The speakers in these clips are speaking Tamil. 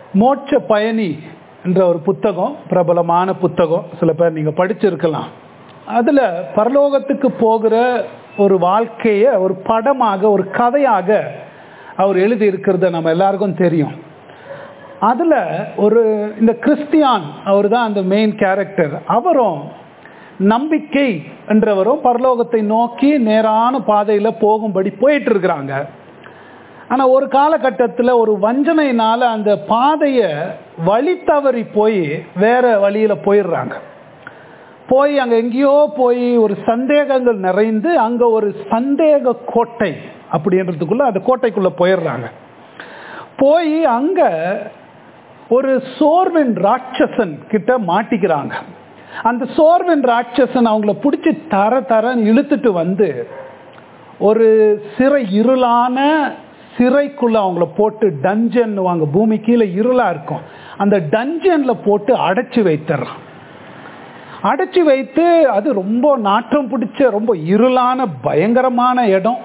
மோட்ச பயணி என்ற ஒரு புத்தகம் பிரபலமான புத்தகம் சில பேர் நீங்கள் படிச்சிருக்கலாம் அதில் பரலோகத்துக்கு போகிற ஒரு வாழ்க்கையை ஒரு படமாக ஒரு கதையாக அவர் எழுதி இருக்கிறத நம்ம எல்லாருக்கும் தெரியும் அதில் ஒரு இந்த கிறிஸ்டியான் அவர் தான் அந்த மெயின் கேரக்டர் அவரும் நம்பிக்கை என்றவரும் பரலோகத்தை நோக்கி நேரான பாதையில் போகும்படி போயிட்டு இருக்கிறாங்க ஆனால் ஒரு காலகட்டத்தில் ஒரு வஞ்சனையினால் அந்த பாதையை வழி தவறி போய் வேற வழியில் போயிடுறாங்க போய் அங்கே எங்கேயோ போய் ஒரு சந்தேகங்கள் நிறைந்து அங்கே ஒரு சந்தேக கோட்டை அப்படின்றதுக்குள்ள அந்த கோட்டைக்குள்ளே போயிடுறாங்க போய் அங்கே ஒரு சோர்வின் ராட்சசன் கிட்ட மாட்டிக்கிறாங்க அந்த சோர்வின் ராட்சசன் அவங்கள பிடிச்சி தர தரன்னு இழுத்துட்டு வந்து ஒரு சிறை இருளான சிறைக்குள்ள அவங்கள போட்டு டஞ்சன் வாங்க பூமி கீழே இருளா இருக்கும் அந்த டஞ்சன்ல போட்டு அடைச்சி வைத்துறான் அடைச்சி வைத்து அது ரொம்ப நாற்றம் பிடிச்ச ரொம்ப இருளான பயங்கரமான இடம்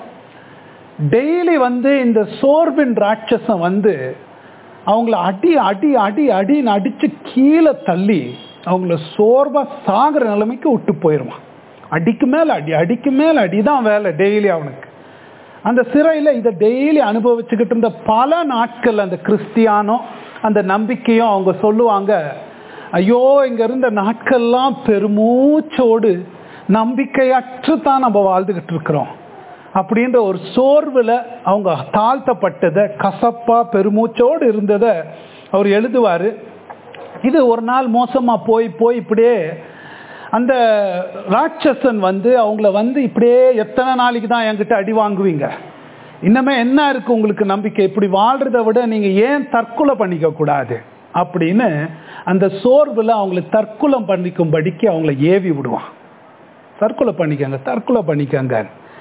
டெய்லி வந்து இந்த சோர்பின் ராட்சசம் வந்து அவங்கள அடி அடி அடி அடின்னு அடிச்சு கீழே தள்ளி அவங்கள சோர்வா சாகிற நிலைமைக்கு விட்டு போயிடுவான் அடிக்கு மேல அடி அடிக்கு மேல அடி தான் வேலை டெய்லி அவனுக்கு அந்த சிறையில் இதை டெய்லி அனுபவிச்சுக்கிட்டு இருந்த பல நாட்கள் அந்த கிறிஸ்டியானோ அந்த நம்பிக்கையும் அவங்க சொல்லுவாங்க ஐயோ இங்க இருந்த நாட்கள்லாம் பெருமூச்சோடு நம்பிக்கையற்று தான் நம்ம வாழ்ந்துகிட்டு இருக்கிறோம் அப்படின்ற ஒரு சோர்வில் அவங்க தாழ்த்தப்பட்டதை கசப்பா பெருமூச்சோடு இருந்ததை அவர் எழுதுவார் இது ஒரு நாள் மோசமாக போய் போய் இப்படியே அந்த ராட்சசன் வந்து அவங்கள வந்து இப்படியே எத்தனை நாளைக்கு தான் என்கிட்ட அடி வாங்குவீங்க இன்னமே என்ன இருக்கு உங்களுக்கு நம்பிக்கை இப்படி வாழ்றத விட நீங்க ஏன் தற்கொலை பண்ணிக்க கூடாது அப்படின்னு அந்த சோர்வில் அவங்களை தற்கொலை பண்ணிக்கும்படிக்கு அவங்கள ஏவி விடுவான் தற்கொலை பண்ணிக்கங்க தற்கொலை பண்ணிக்கங்க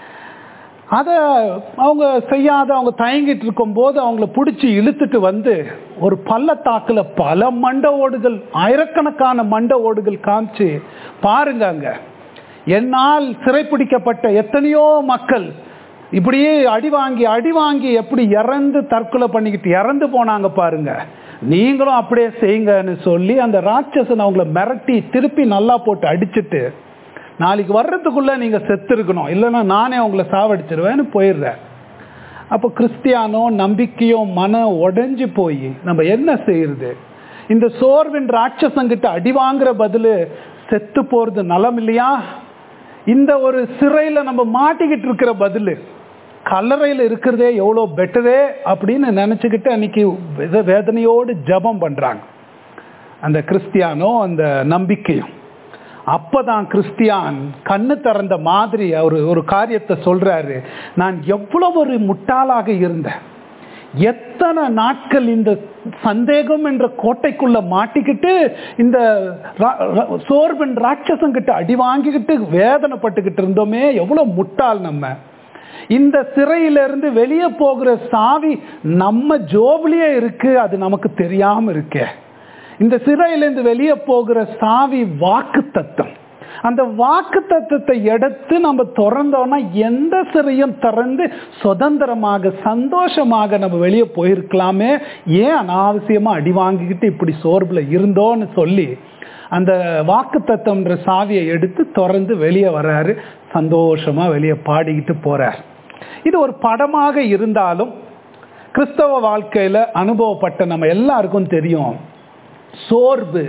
அதை அவங்க செய்யாத அவங்க தயங்கிட்டு இருக்கும்போது அவங்கள பிடிச்சி இழுத்துட்டு வந்து ஒரு பள்ளத்தாக்கில் பல மண்ட ஓடுகள் ஆயிரக்கணக்கான மண்ட ஓடுகள் காமிச்சு பாருங்க அங்க என்னால் சிறைப்பிடிக்கப்பட்ட எத்தனையோ மக்கள் இப்படியே அடி வாங்கி அடி வாங்கி எப்படி இறந்து தற்கொலை பண்ணிக்கிட்டு இறந்து போனாங்க பாருங்க நீங்களும் அப்படியே செய்யுங்கன்னு சொல்லி அந்த ராட்சசன் அவங்கள மிரட்டி திருப்பி நல்லா போட்டு அடிச்சுட்டு நாளைக்கு வர்றதுக்குள்ள நீங்க செத்து இருக்கணும் இல்லைன்னா நானே உங்களை சாவடிச்சிருவேன்னு போயிடுறேன் அப்போ கிறிஸ்டியானோ நம்பிக்கையோ மனம் உடைஞ்சு போய் நம்ம என்ன செய்யறது இந்த சோர்வின் ராட்சசங்கிட்ட அடி வாங்குற பதிலு செத்து போறது நலம் இல்லையா இந்த ஒரு சிறையில நம்ம மாட்டிக்கிட்டு இருக்கிற பதிலு கல்லறையில் இருக்கிறதே எவ்வளோ பெட்டரே அப்படின்னு நினச்சிக்கிட்டு அன்னைக்கு வேதனையோடு ஜபம் பண்ணுறாங்க அந்த கிறிஸ்டியானோ அந்த நம்பிக்கையும் அப்பதான் கிறிஸ்டியான் கண்ணு திறந்த மாதிரி அவர் ஒரு காரியத்தை சொல்றாரு நான் எவ்வளவு ஒரு முட்டாளாக இருந்தேன் எத்தனை நாட்கள் இந்த சந்தேகம் என்ற கோட்டைக்குள்ள மாட்டிக்கிட்டு இந்த சோர்பின் ராட்சசம் கிட்ட அடி வாங்கிக்கிட்டு வேதனைப்பட்டுக்கிட்டு இருந்தோமே எவ்வளவு முட்டாள் நம்ம இந்த சிறையிலிருந்து வெளியே போகிற சாவி நம்ம ஜோபிலேயே இருக்கு அது நமக்கு தெரியாம இருக்கே இந்த சிறையிலிருந்து வெளியே போகிற சாவி வாக்கு தத்துவம் அந்த வாக்கு தத்துவத்தை எடுத்து நம்ம திறந்தோம்னா எந்த சிறையும் திறந்து சுதந்திரமாக சந்தோஷமாக நம்ம வெளியே போயிருக்கலாமே ஏன் அனாவசியமா அடி வாங்கிக்கிட்டு இப்படி சோர்வுல இருந்தோன்னு சொல்லி அந்த வாக்கு தத்துவம்ன்ற சாவியை எடுத்து திறந்து வெளியே வர்றாரு சந்தோஷமா வெளியே பாடிக்கிட்டு போறார் இது ஒரு படமாக இருந்தாலும் கிறிஸ்தவ வாழ்க்கையில அனுபவப்பட்ட நம்ம எல்லாருக்கும் தெரியும் சோர்வு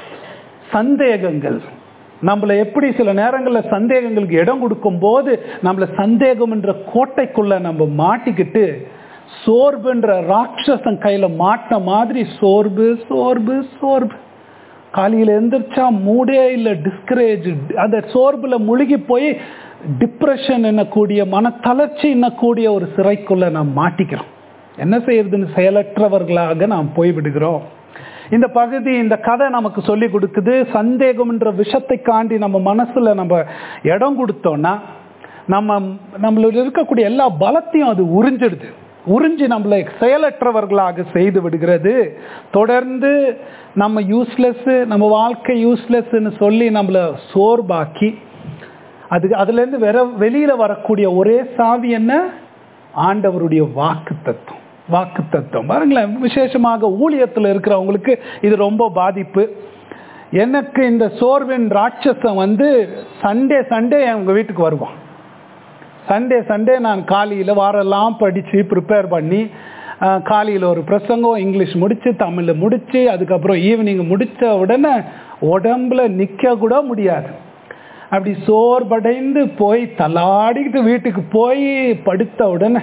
சந்தேகங்கள் நம்மளை எப்படி சில நேரங்களில் சந்தேகங்களுக்கு இடம் கொடுக்கும் போது நம்மளை சந்தேகம் என்ற கோட்டைக்குள்ள நம்ம மாட்டிக்கிட்டு சோர்வுன்ற ராட்சசன் கையில மாட்டின மாதிரி சோர்வு சோர்வு சோர்வு காலையில் எந்திரிச்சா மூடே இல்லை டிஸ்கரேஜ் அந்த சோர்வுல முழுகி போய் டிப்ரெஷன் என்னக்கூடிய மனத்தளர்ச்சி என்னக்கூடிய ஒரு சிறைக்குள்ள நாம் மாட்டிக்கிறோம் என்ன செய்யறதுன்னு செயலற்றவர்களாக நாம் போய்விடுகிறோம் இந்த பகுதி இந்த கதை நமக்கு சொல்லி கொடுக்குது சந்தேகம் என்ற விஷத்தை காண்டி நம்ம மனசுல நம்ம இடம் கொடுத்தோம்னா நம்ம நம்மள இருக்கக்கூடிய எல்லா பலத்தையும் அது உறிஞ்சிடுது உறிஞ்சி நம்மளை செயலற்றவர்களாக செய்து விடுகிறது தொடர்ந்து நம்ம யூஸ்லெஸ் நம்ம வாழ்க்கை யூஸ்லெஸ்ன்னு சொல்லி நம்மளை சோர்பாக்கி அது அதுலேருந்து வெற வெளியில வரக்கூடிய ஒரே சாவி என்ன ஆண்டவருடைய வாக்கு தத்துவம் வாக்கு தத்துவம் பாருங்களேன் விசேஷமாக ஊழியத்தில் இருக்கிறவங்களுக்கு இது ரொம்ப பாதிப்பு எனக்கு இந்த சோர்வின் ராட்சசம் வந்து சண்டே சண்டே எங்க வீட்டுக்கு வருவான் சண்டே சண்டே நான் காலையில் வாரெல்லாம் படித்து ப்ரிப்பேர் பண்ணி காலையில் ஒரு பிரசங்கம் இங்கிலீஷ் முடித்து தமிழில் முடித்து அதுக்கப்புறம் ஈவினிங் முடித்த உடனே உடம்புல நிற்க கூட முடியாது அப்படி சோர்வடைந்து போய் தள்ளாடிக்கிட்டு வீட்டுக்கு போய் படுத்த உடனே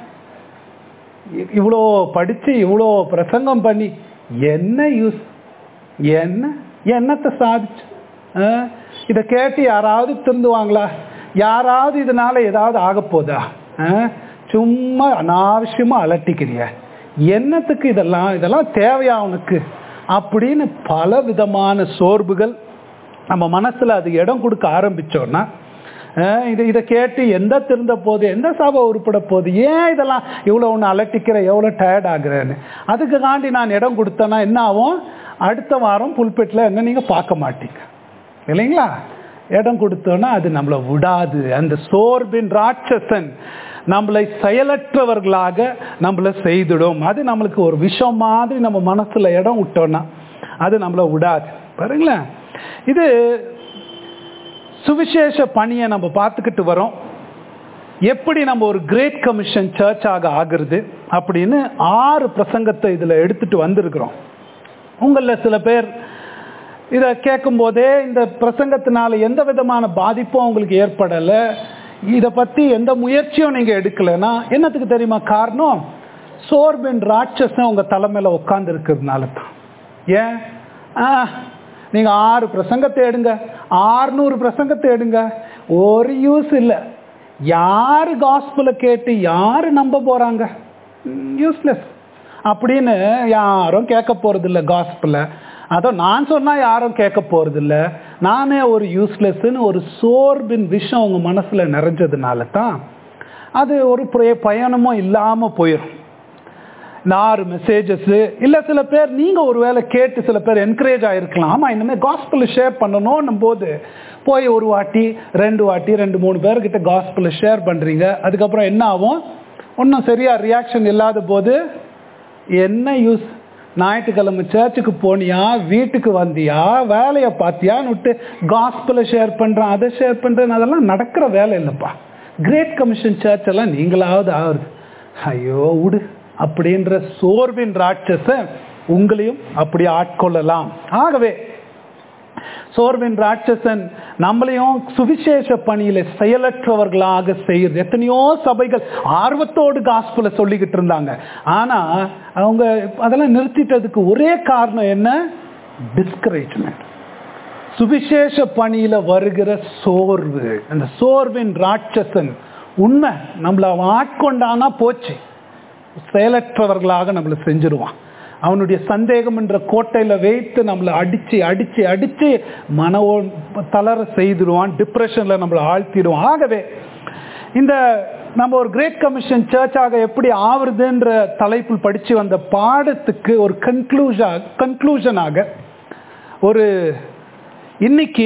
இவ்வளோ படித்து இவ்வளோ பிரசங்கம் பண்ணி என்ன யூஸ் என்ன என்னத்தை சாதிச்சு இதை கேட்டு யாராவது திருந்துவாங்களா யாராவது இதனால ஏதாவது ஆக போதா சும்மா அனாவசியமா அலட்டிக்கிறிய என்னத்துக்கு இதெல்லாம் இதெல்லாம் தேவையா அவனுக்கு அப்படின்னு பல விதமான சோர்வுகள் நம்ம மனசுல அது இடம் கொடுக்க ஆரம்பிச்சோம்னா இது இதை கேட்டு எந்த திருந்த போது எந்த சாபம் உருப்பட போகுது ஏன் இதெல்லாம் இவ்வளோ ஒன்று அலட்டிக்கிற எவ்வளோ டயர்ட் ஆகுறேன்னு அதுக்கு காண்டி நான் இடம் கொடுத்தேன்னா என்ன ஆகும் அடுத்த வாரம் புல்பெட்டில் என்ன நீங்கள் பார்க்க மாட்டீங்க இல்லைங்களா இடம் கொடுத்தோன்னா அது நம்மளை விடாது அந்த சோர்பின் ராட்சசன் நம்மளை செயலற்றவர்களாக நம்மளை செய்துடும் அது நம்மளுக்கு ஒரு விஷம் மாதிரி நம்ம மனசுல இடம் விட்டோம்னா அது நம்மளை விடாது பாருங்களேன் இது சுவிசேஷ பணியை நம்ம பார்த்துக்கிட்டு வரோம் எப்படி நம்ம ஒரு கிரேட் கமிஷன் சர்ச்சாக ஆகுறது அப்படின்னு ஆறு பிரசங்கத்தை இதில் எடுத்துட்டு வந்திருக்கிறோம் உங்களில் சில பேர் இதை கேட்கும் போதே இந்த பிரசங்கத்தினால எந்த விதமான பாதிப்பும் உங்களுக்கு ஏற்படலை இதை பற்றி எந்த முயற்சியும் நீங்கள் எடுக்கலைன்னா என்னத்துக்கு தெரியுமா காரணம் சோர்பின் ராட்சசம் உங்கள் தலைமையில் உட்கார்ந்து இருக்கிறதுனால தான் ஏன் ஆ நீங்கள் ஆறு பிரசங்கத்தை எடுங்க ஆறுநூறு பிரசங்கத்தை எடுங்க ஒரு யூஸ் இல்லை யார் காஸ்பிளை கேட்டு யார் நம்ப போகிறாங்க யூஸ்லெஸ் அப்படின்னு யாரும் கேட்க போகிறதில்ல காஸ்பிளை அதோ நான் சொன்னால் யாரும் கேட்க போகிறதில்ல நானே ஒரு யூஸ்லெஸ்ன்னு ஒரு சோர்பின் விஷயம் உங்கள் மனசில் நிறைஞ்சதுனால தான் அது ஒரு பயணமும் இல்லாமல் போயிடும் இந்த ஆறு மெசேஜஸ் இல்லை சில பேர் நீங்கள் ஒரு வேளை கேட்டு சில பேர் என்கரேஜ் ஆகிருக்கலாம் ஆமாம் இனிமேல் காஸ்பிளை ஷேர் பண்ணணும்னும் போது போய் ஒரு வாட்டி ரெண்டு வாட்டி ரெண்டு மூணு பேர்கிட்ட காஸ்பிளை ஷேர் பண்ணுறீங்க அதுக்கப்புறம் என்ன ஆகும் ஒன்றும் சரியாக ரியாக்ஷன் இல்லாத போது என்ன யூஸ் ஞாயிற்றுக்கிழமை சர்ச்சுக்கு போனியா வீட்டுக்கு வந்தியா வேலையை பார்த்தியான்னு விட்டு காஸ்பிளை ஷேர் பண்ணுறேன் அதை ஷேர் பண்ணுறேன் அதெல்லாம் நடக்கிற வேலை இல்லைப்பா கிரேட் கமிஷன் சர்ச் எல்லாம் நீங்களாவது ஆகுது ஐயோ விடு அப்படின்ற சோர்வின் ராட்சச உங்களையும் அப்படி ஆட்கொள்ளலாம் ஆகவே சோர்வின் ராட்சசன் நம்மளையும் சுவிசேஷ பணியில செயலற்றவர்களாக செய்யுது எத்தனையோ சபைகள் ஆர்வத்தோடு காஸ்புல சொல்லிக்கிட்டு இருந்தாங்க ஆனா அவங்க அதெல்லாம் நிறுத்திட்டதுக்கு ஒரே காரணம் என்ன டிஸ்கரேஜ்மெண்ட் சுவிசேஷ பணியில வருகிற சோர்வு அந்த சோர்வின் ராட்சசன் உண்மை நம்மள அவன் ஆட்கொண்டானா போச்சு செயலற்றவர்களாக நம்மளை செஞ்சிருவான் அவனுடைய சந்தேகம் என்ற கோட்டையில வைத்து நம்மளை அடிச்சு அடிச்சு அடிச்சு மன தளர செய்திருவான் டிப்ரெஷன்ல நம்மளை ஆழ்த்திடுவான் ஆகவே இந்த நம்ம ஒரு கிரேட் கமிஷன் சர்ச்சாக எப்படி ஆவறதுன்ற தலைப்பில் படிச்சு வந்த பாடத்துக்கு ஒரு கன்க்ளூஷா கன்க்ளூஷனாக ஒரு இன்னைக்கு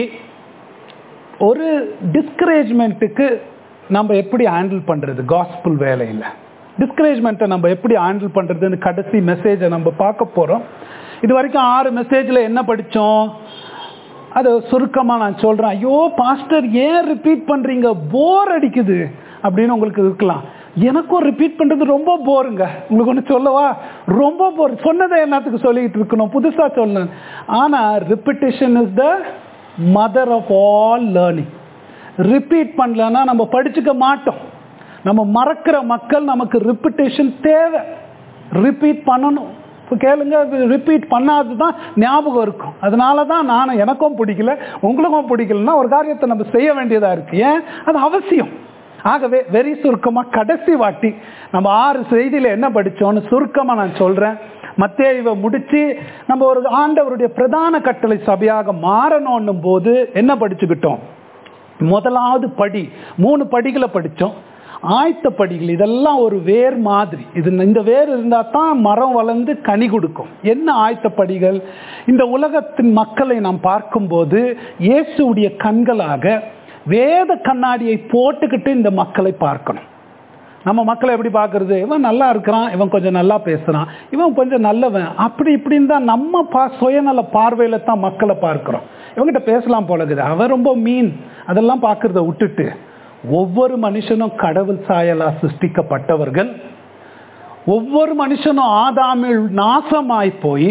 ஒரு டிஸ்கரேஜ்மெண்ட்டுக்கு நம்ம எப்படி ஹேண்டில் பண்றது காஸ்பிள் வேலையில் டிஸ்கரேஜ்மெண்ட்டை நம்ம எப்படி ஹேண்டில் பண்ணுறதுன்னு கடைசி மெசேஜை நம்ம பார்க்க போகிறோம் இது வரைக்கும் ஆறு மெசேஜில் என்ன படித்தோம் அதை சுருக்கமாக நான் சொல்கிறேன் ஐயோ பாஸ்டர் ஏன் ரிப்பீட் பண்ணுறீங்க போர் அடிக்குது அப்படின்னு உங்களுக்கு இருக்கலாம் எனக்கும் ரிப்பீட் பண்ணுறது ரொம்ப போருங்க உங்களுக்கு ஒன்று சொல்லவா ரொம்ப போர் சொன்னதை என்னத்துக்கு சொல்லிக்கிட்டு இருக்கணும் புதுசாக சொல்லணும் ஆனால் repetition is the mother of all learning repeat பண்ணலன்னா நம்ம படிச்சுக்க மாட்டோம் நம்ம மறக்கிற மக்கள் நமக்கு ரிப்பிட்டேஷன் தேவை ரிப்பீட் பண்ணணும் இப்போ கேளுங்க ரிப்பீட் பண்ணாது தான் ஞாபகம் இருக்கும் அதனால தான் நான் எனக்கும் பிடிக்கல உங்களுக்கும் பிடிக்கலன்னா ஒரு காரியத்தை நம்ம செய்ய வேண்டியதாக இருக்கு ஏன் அது அவசியம் ஆகவே வெரி சுருக்கமாக கடைசி வாட்டி நம்ம ஆறு செய்தியில் என்ன படித்தோன்னு சுருக்கமாக நான் சொல்கிறேன் மத்திய இவ முடிச்சு நம்ம ஒரு ஆண்டவருடைய பிரதான கட்டளை சபையாக மாறணும் போது என்ன படிச்சுக்கிட்டோம் முதலாவது படி மூணு படிகளை படித்தோம் ஆயத்த படிகள் இதெல்லாம் ஒரு வேர் மாதிரி இது இந்த வேர் இருந்தால் தான் மரம் வளர்ந்து கனி கொடுக்கும் என்ன ஆயத்த படிகள் இந்த உலகத்தின் மக்களை நாம் பார்க்கும்போது இயேசுடைய கண்களாக வேத கண்ணாடியை போட்டுக்கிட்டு இந்த மக்களை பார்க்கணும் நம்ம மக்களை எப்படி பார்க்கறது இவன் நல்லா இருக்கிறான் இவன் கொஞ்சம் நல்லா பேசுகிறான் இவன் கொஞ்சம் நல்லவன் அப்படி இப்படின்னு தான் நம்ம பா சுயநல பார்வையில் தான் மக்களை பார்க்குறோம் இவங்ககிட்ட பேசலாம் போலகுது அவன் ரொம்ப மீன் அதெல்லாம் பார்க்கறத விட்டுட்டு ஒவ்வொரு மனுஷனும் கடவுள் சாயலா சிருஷ்டிக்கப்பட்டவர்கள் ஒவ்வொரு மனுஷனும் ஆதாமில் நாசமாய் போய்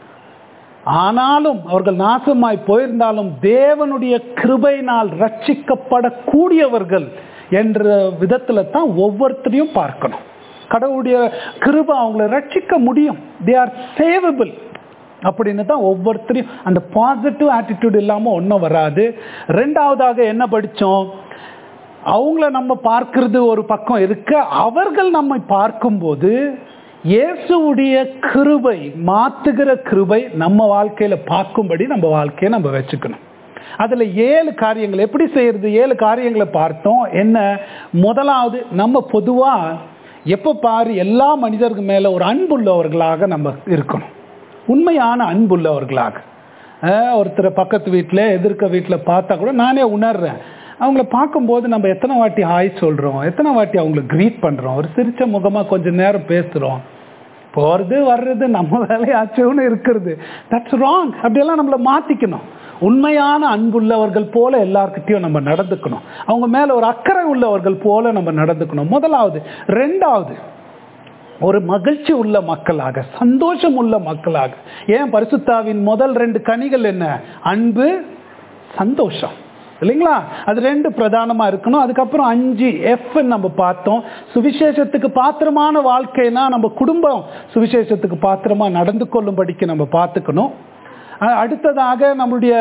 ஆனாலும் அவர்கள் நாசமாய் போயிருந்தாலும் தேவனுடைய கிருபையினால் ரட்சிக்கப்படக்கூடியவர்கள் என்ற விதத்துல தான் ஒவ்வொருத்தரையும் பார்க்கணும் கடவுளுடைய கிருபை அவங்கள ரட்சிக்க முடியும் தே ஆர் சேவபிள் அப்படின்னு தான் ஒவ்வொருத்தரையும் அந்த பாசிட்டிவ் ஆட்டிடியூட் இல்லாமல் ஒன்றும் வராது ரெண்டாவதாக என்ன படித்தோம் அவங்கள நம்ம பார்க்கறது ஒரு பக்கம் இருக்க அவர்கள் நம்மை பார்க்கும்போது இயேசுவுடைய கிருபை மாத்துகிற கிருபை நம்ம வாழ்க்கையில பார்க்கும்படி நம்ம வாழ்க்கையை நம்ம வச்சுக்கணும் அதுல ஏழு காரியங்கள் எப்படி செய்யறது ஏழு காரியங்களை பார்த்தோம் என்ன முதலாவது நம்ம பொதுவா எப்ப பாரு எல்லா மனிதருக்கு மேல ஒரு அன்புள்ளவர்களாக நம்ம இருக்கணும் உண்மையான அன்புள்ளவர்களாக அஹ் ஒருத்தரை பக்கத்து வீட்டில் எதிர்க்க வீட்டில் பார்த்தா கூட நானே உணர்றேன் அவங்கள பார்க்கும்போது நம்ம எத்தனை வாட்டி ஹாய் சொல்கிறோம் எத்தனை வாட்டி அவங்கள க்ரீட் பண்ணுறோம் ஒரு சிரிச்ச முகமாக கொஞ்சம் நேரம் பேசுகிறோம் போகிறது வர்றது நம்ம வேலையாச்சும்னு இருக்கிறது தட்ஸ் ராங் அப்படியெல்லாம் நம்மளை மாற்றிக்கணும் உண்மையான அன்புள்ளவர்கள் போல எல்லார்கிட்டையும் நம்ம நடந்துக்கணும் அவங்க மேலே ஒரு அக்கறை உள்ளவர்கள் போல நம்ம நடந்துக்கணும் முதலாவது ரெண்டாவது ஒரு மகிழ்ச்சி உள்ள மக்களாக சந்தோஷம் உள்ள மக்களாக ஏன் பரிசுத்தாவின் முதல் ரெண்டு கனிகள் என்ன அன்பு சந்தோஷம் இல்லைங்களா அது ரெண்டு பிரதானமா இருக்கணும் அதுக்கப்புறம் அஞ்சு எஃப் நம்ம பார்த்தோம் சுவிசேஷத்துக்கு பாத்திரமான வாழ்க்கைனா நம்ம குடும்பம் சுவிசேஷத்துக்கு பாத்திரமா நடந்து கொள்ளும்படிக்கு நம்ம பார்த்துக்கணும் அஹ் அடுத்ததாக நம்மளுடைய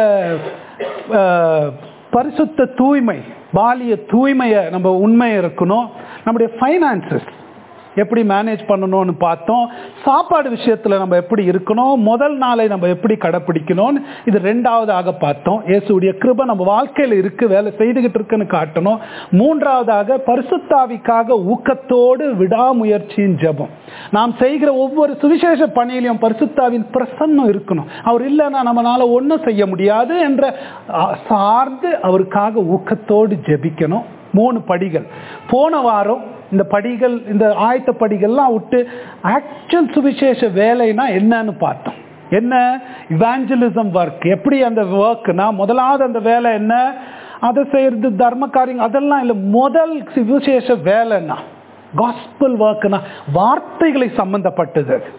அஹ், பரிசுத்த தூய்மை பாலிய தூய்மையை நம்ம உண்மை இருக்கணும் நம்முடைய ஃபைனான்சஸ் எப்படி மேனேஜ் பண்ணணும்னு பார்த்தோம் சாப்பாடு விஷயத்தில் நம்ம எப்படி இருக்கணும் முதல் நாளை நம்ம எப்படி கடைப்பிடிக்கணும்னு இது ரெண்டாவதாக பார்த்தோம் இயேசுடைய கிருபை நம்ம வாழ்க்கையில் இருக்கு வேலை செய்துகிட்டு இருக்குன்னு காட்டணும் மூன்றாவதாக பரிசுத்தாவிக்காக ஊக்கத்தோடு விடாமுயற்சியின் ஜெபம் நாம் செய்கிற ஒவ்வொரு சுவிசேஷ பணியிலையும் பரிசுத்தாவின் பிரசன்னம் இருக்கணும் அவர் இல்லைன்னா நம்மளால ஒன்றும் செய்ய முடியாது என்ற ஆ, சார்ந்து அவருக்காக ஊக்கத்தோடு ஜெபிக்கணும் மூணு படிகள் போன வாரம் இந்த படிகள் இந்த ஆயத்த படிகள்லாம் விட்டு ஆக்சுவல் சுவிசேஷ வேலைனா என்னன்னு பார்த்தோம் என்ன இவாஞ்சலிசம் ஒர்க் எப்படி அந்த ஒர்க்னா முதலாவது அந்த வேலை என்ன அதை செய்யறது தர்ம காரியம் அதெல்லாம் இல்லை முதல் சுவிசேஷ வேலைன்னா காஸ்பல் ஒர்க்னா வார்த்தைகளை சம்பந்தப்பட்டது அது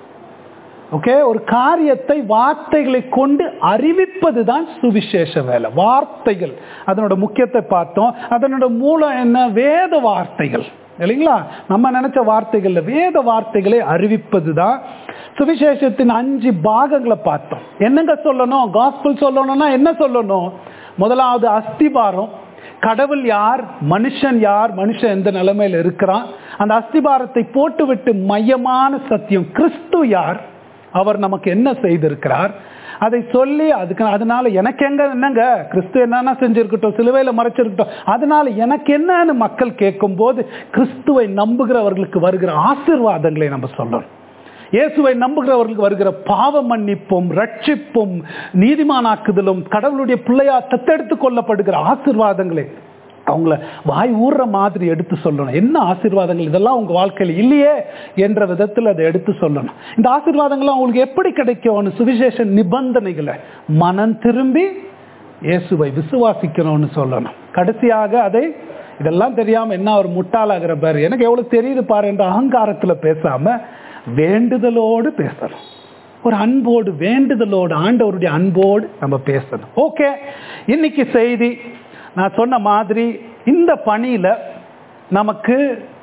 ஓகே ஒரு காரியத்தை வார்த்தைகளை கொண்டு அறிவிப்பது தான் சுவிசேஷ வேலை வார்த்தைகள் அதனோட முக்கியத்தை பார்த்தோம் அதனோட மூலம் என்ன வேத வார்த்தைகள் இல்லைங்களா நம்ம நினைச்ச வார்த்தைகள்ல வேத வார்த்தைகளை அறிவிப்பது தான் சுவிசேஷத்தின் அஞ்சு பாகங்களை பார்த்தோம் என்னங்க சொல்லணும் காஸ்பல் சொல்லணும்னா என்ன சொல்லணும் முதலாவது அஸ்திபாரம் கடவுள் யார் மனுஷன் யார் மனுஷன் எந்த நிலைமையில இருக்கிறான் அந்த அஸ்திபாரத்தை போட்டுவிட்டு மையமான சத்தியம் கிறிஸ்து யார் அவர் நமக்கு என்ன செய்திருக்கிறார் அதை சொல்லி அதுக்கு அதனால எனக்கு எங்க என்னங்க கிறிஸ்து என்னன்னா செஞ்சிருக்கட்டும் சிலுவையில மறைச்சிருக்கட்டும் அதனால எனக்கு என்னன்னு மக்கள் கேட்கும்போது கிறிஸ்துவை நம்புகிறவர்களுக்கு வருகிற ஆசீர்வாதங்களை நம்ம சொல்லணும் இயேசுவை நம்புகிறவர்களுக்கு வருகிற பாவ மன்னிப்பும் ரட்சிப்பும் நீதிமானாக்குதலும் கடவுளுடைய பிள்ளையா தத்தெடுத்து கொள்ளப்படுகிற ஆசீர்வாதங்களை அவங்கள வாய் ஊறுற மாதிரி எடுத்து சொல்லணும் என்ன ஆசீர்வாதங்கள் இதெல்லாம் உங்க வாழ்க்கையில் இல்லையே என்ற விதத்தில் அதை எடுத்து சொல்லணும் இந்த ஆசீர்வாதங்கள் அவங்களுக்கு எப்படி கிடைக்கும்னு சுவிசேஷ நிபந்தனைகளை மனம் திரும்பி இயேசுவை விசுவாசிக்கணும்னு சொல்லணும் கடைசியாக அதை இதெல்லாம் தெரியாம என்ன ஒரு முட்டாளாகிற பாரு எனக்கு எவ்வளவு தெரியுது பாரு என்ற அகங்காரத்துல பேசாம வேண்டுதலோடு பேசணும் ஒரு அன்போடு வேண்டுதலோடு ஆண்டவருடைய அன்போடு நம்ம பேசணும் ஓகே இன்னைக்கு செய்தி நான் சொன்ன மாதிரி இந்த பணியில நமக்கு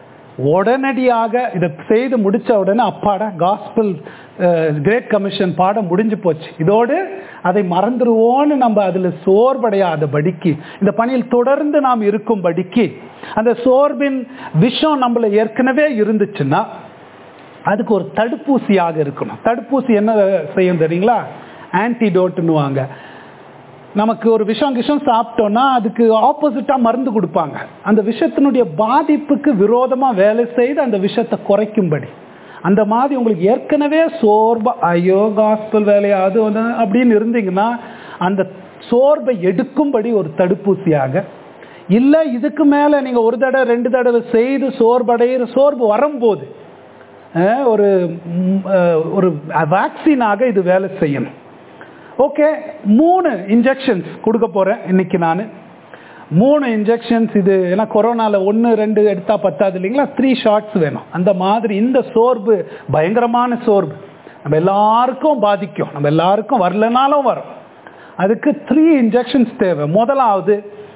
உடனடியாக இதை செய்து முடிச்ச உடனே அப்பாடா காஸ்பிள் கிரேட் கமிஷன் பாடம் முடிஞ்சு போச்சு இதோடு அதை மறந்துடுவோன்னு நம்ம அதில் சோர்வடையாதபடிக்கு இந்த பணியில் தொடர்ந்து நாம் இருக்கும்படிக்கு அந்த சோர்வின் விஷம் நம்மள ஏற்கனவே இருந்துச்சுன்னா அதுக்கு ஒரு தடுப்பூசியாக இருக்கணும் தடுப்பூசி என்ன செய்யும் தெரியுங்களா ஆன்டிடோட்டுன்னுவாங்க நமக்கு ஒரு விஷம் விஷம் சாப்பிட்டோம்னா அதுக்கு ஆப்போசிட்டாக மருந்து கொடுப்பாங்க அந்த விஷத்தினுடைய பாதிப்புக்கு விரோதமாக வேலை செய்து அந்த விஷத்தை குறைக்கும்படி அந்த மாதிரி உங்களுக்கு ஏற்கனவே சோர்வா ஐயோ காஸ்பல் வேலையா அது வந்து அப்படின்னு இருந்தீங்கன்னா அந்த சோர்வை எடுக்கும்படி ஒரு தடுப்பூசியாக இல்லை இதுக்கு மேலே நீங்கள் ஒரு தடவை ரெண்டு தடவை செய்து சோர்வடைகிற சோர்வு வரும்போது அஹ், ஒரு ம், அஹ், ஒரு வேக்சினாக இது வேலை செய்யணும் ஓகே மூணு இன்ஜெக்ஷன்ஸ் கொடுக்க போகிறேன் இன்னைக்கு நான் மூணு இன்ஜெக்ஷன்ஸ் இது ஏன்னா கொரோனாவில் ஒன்று ரெண்டு எடுத்தால் பத்தாது இல்லைங்களா த்ரீ ஷாட்ஸ் வேணும் அந்த மாதிரி இந்த சோர்வு பயங்கரமான சோர்வு நம்ம எல்லாருக்கும் பாதிக்கும் நம்ம எல்லாருக்கும் வரலனாலும் வரும் அதுக்கு த்ரீ இன்ஜெக்ஷன்ஸ் தேவை முதலாவது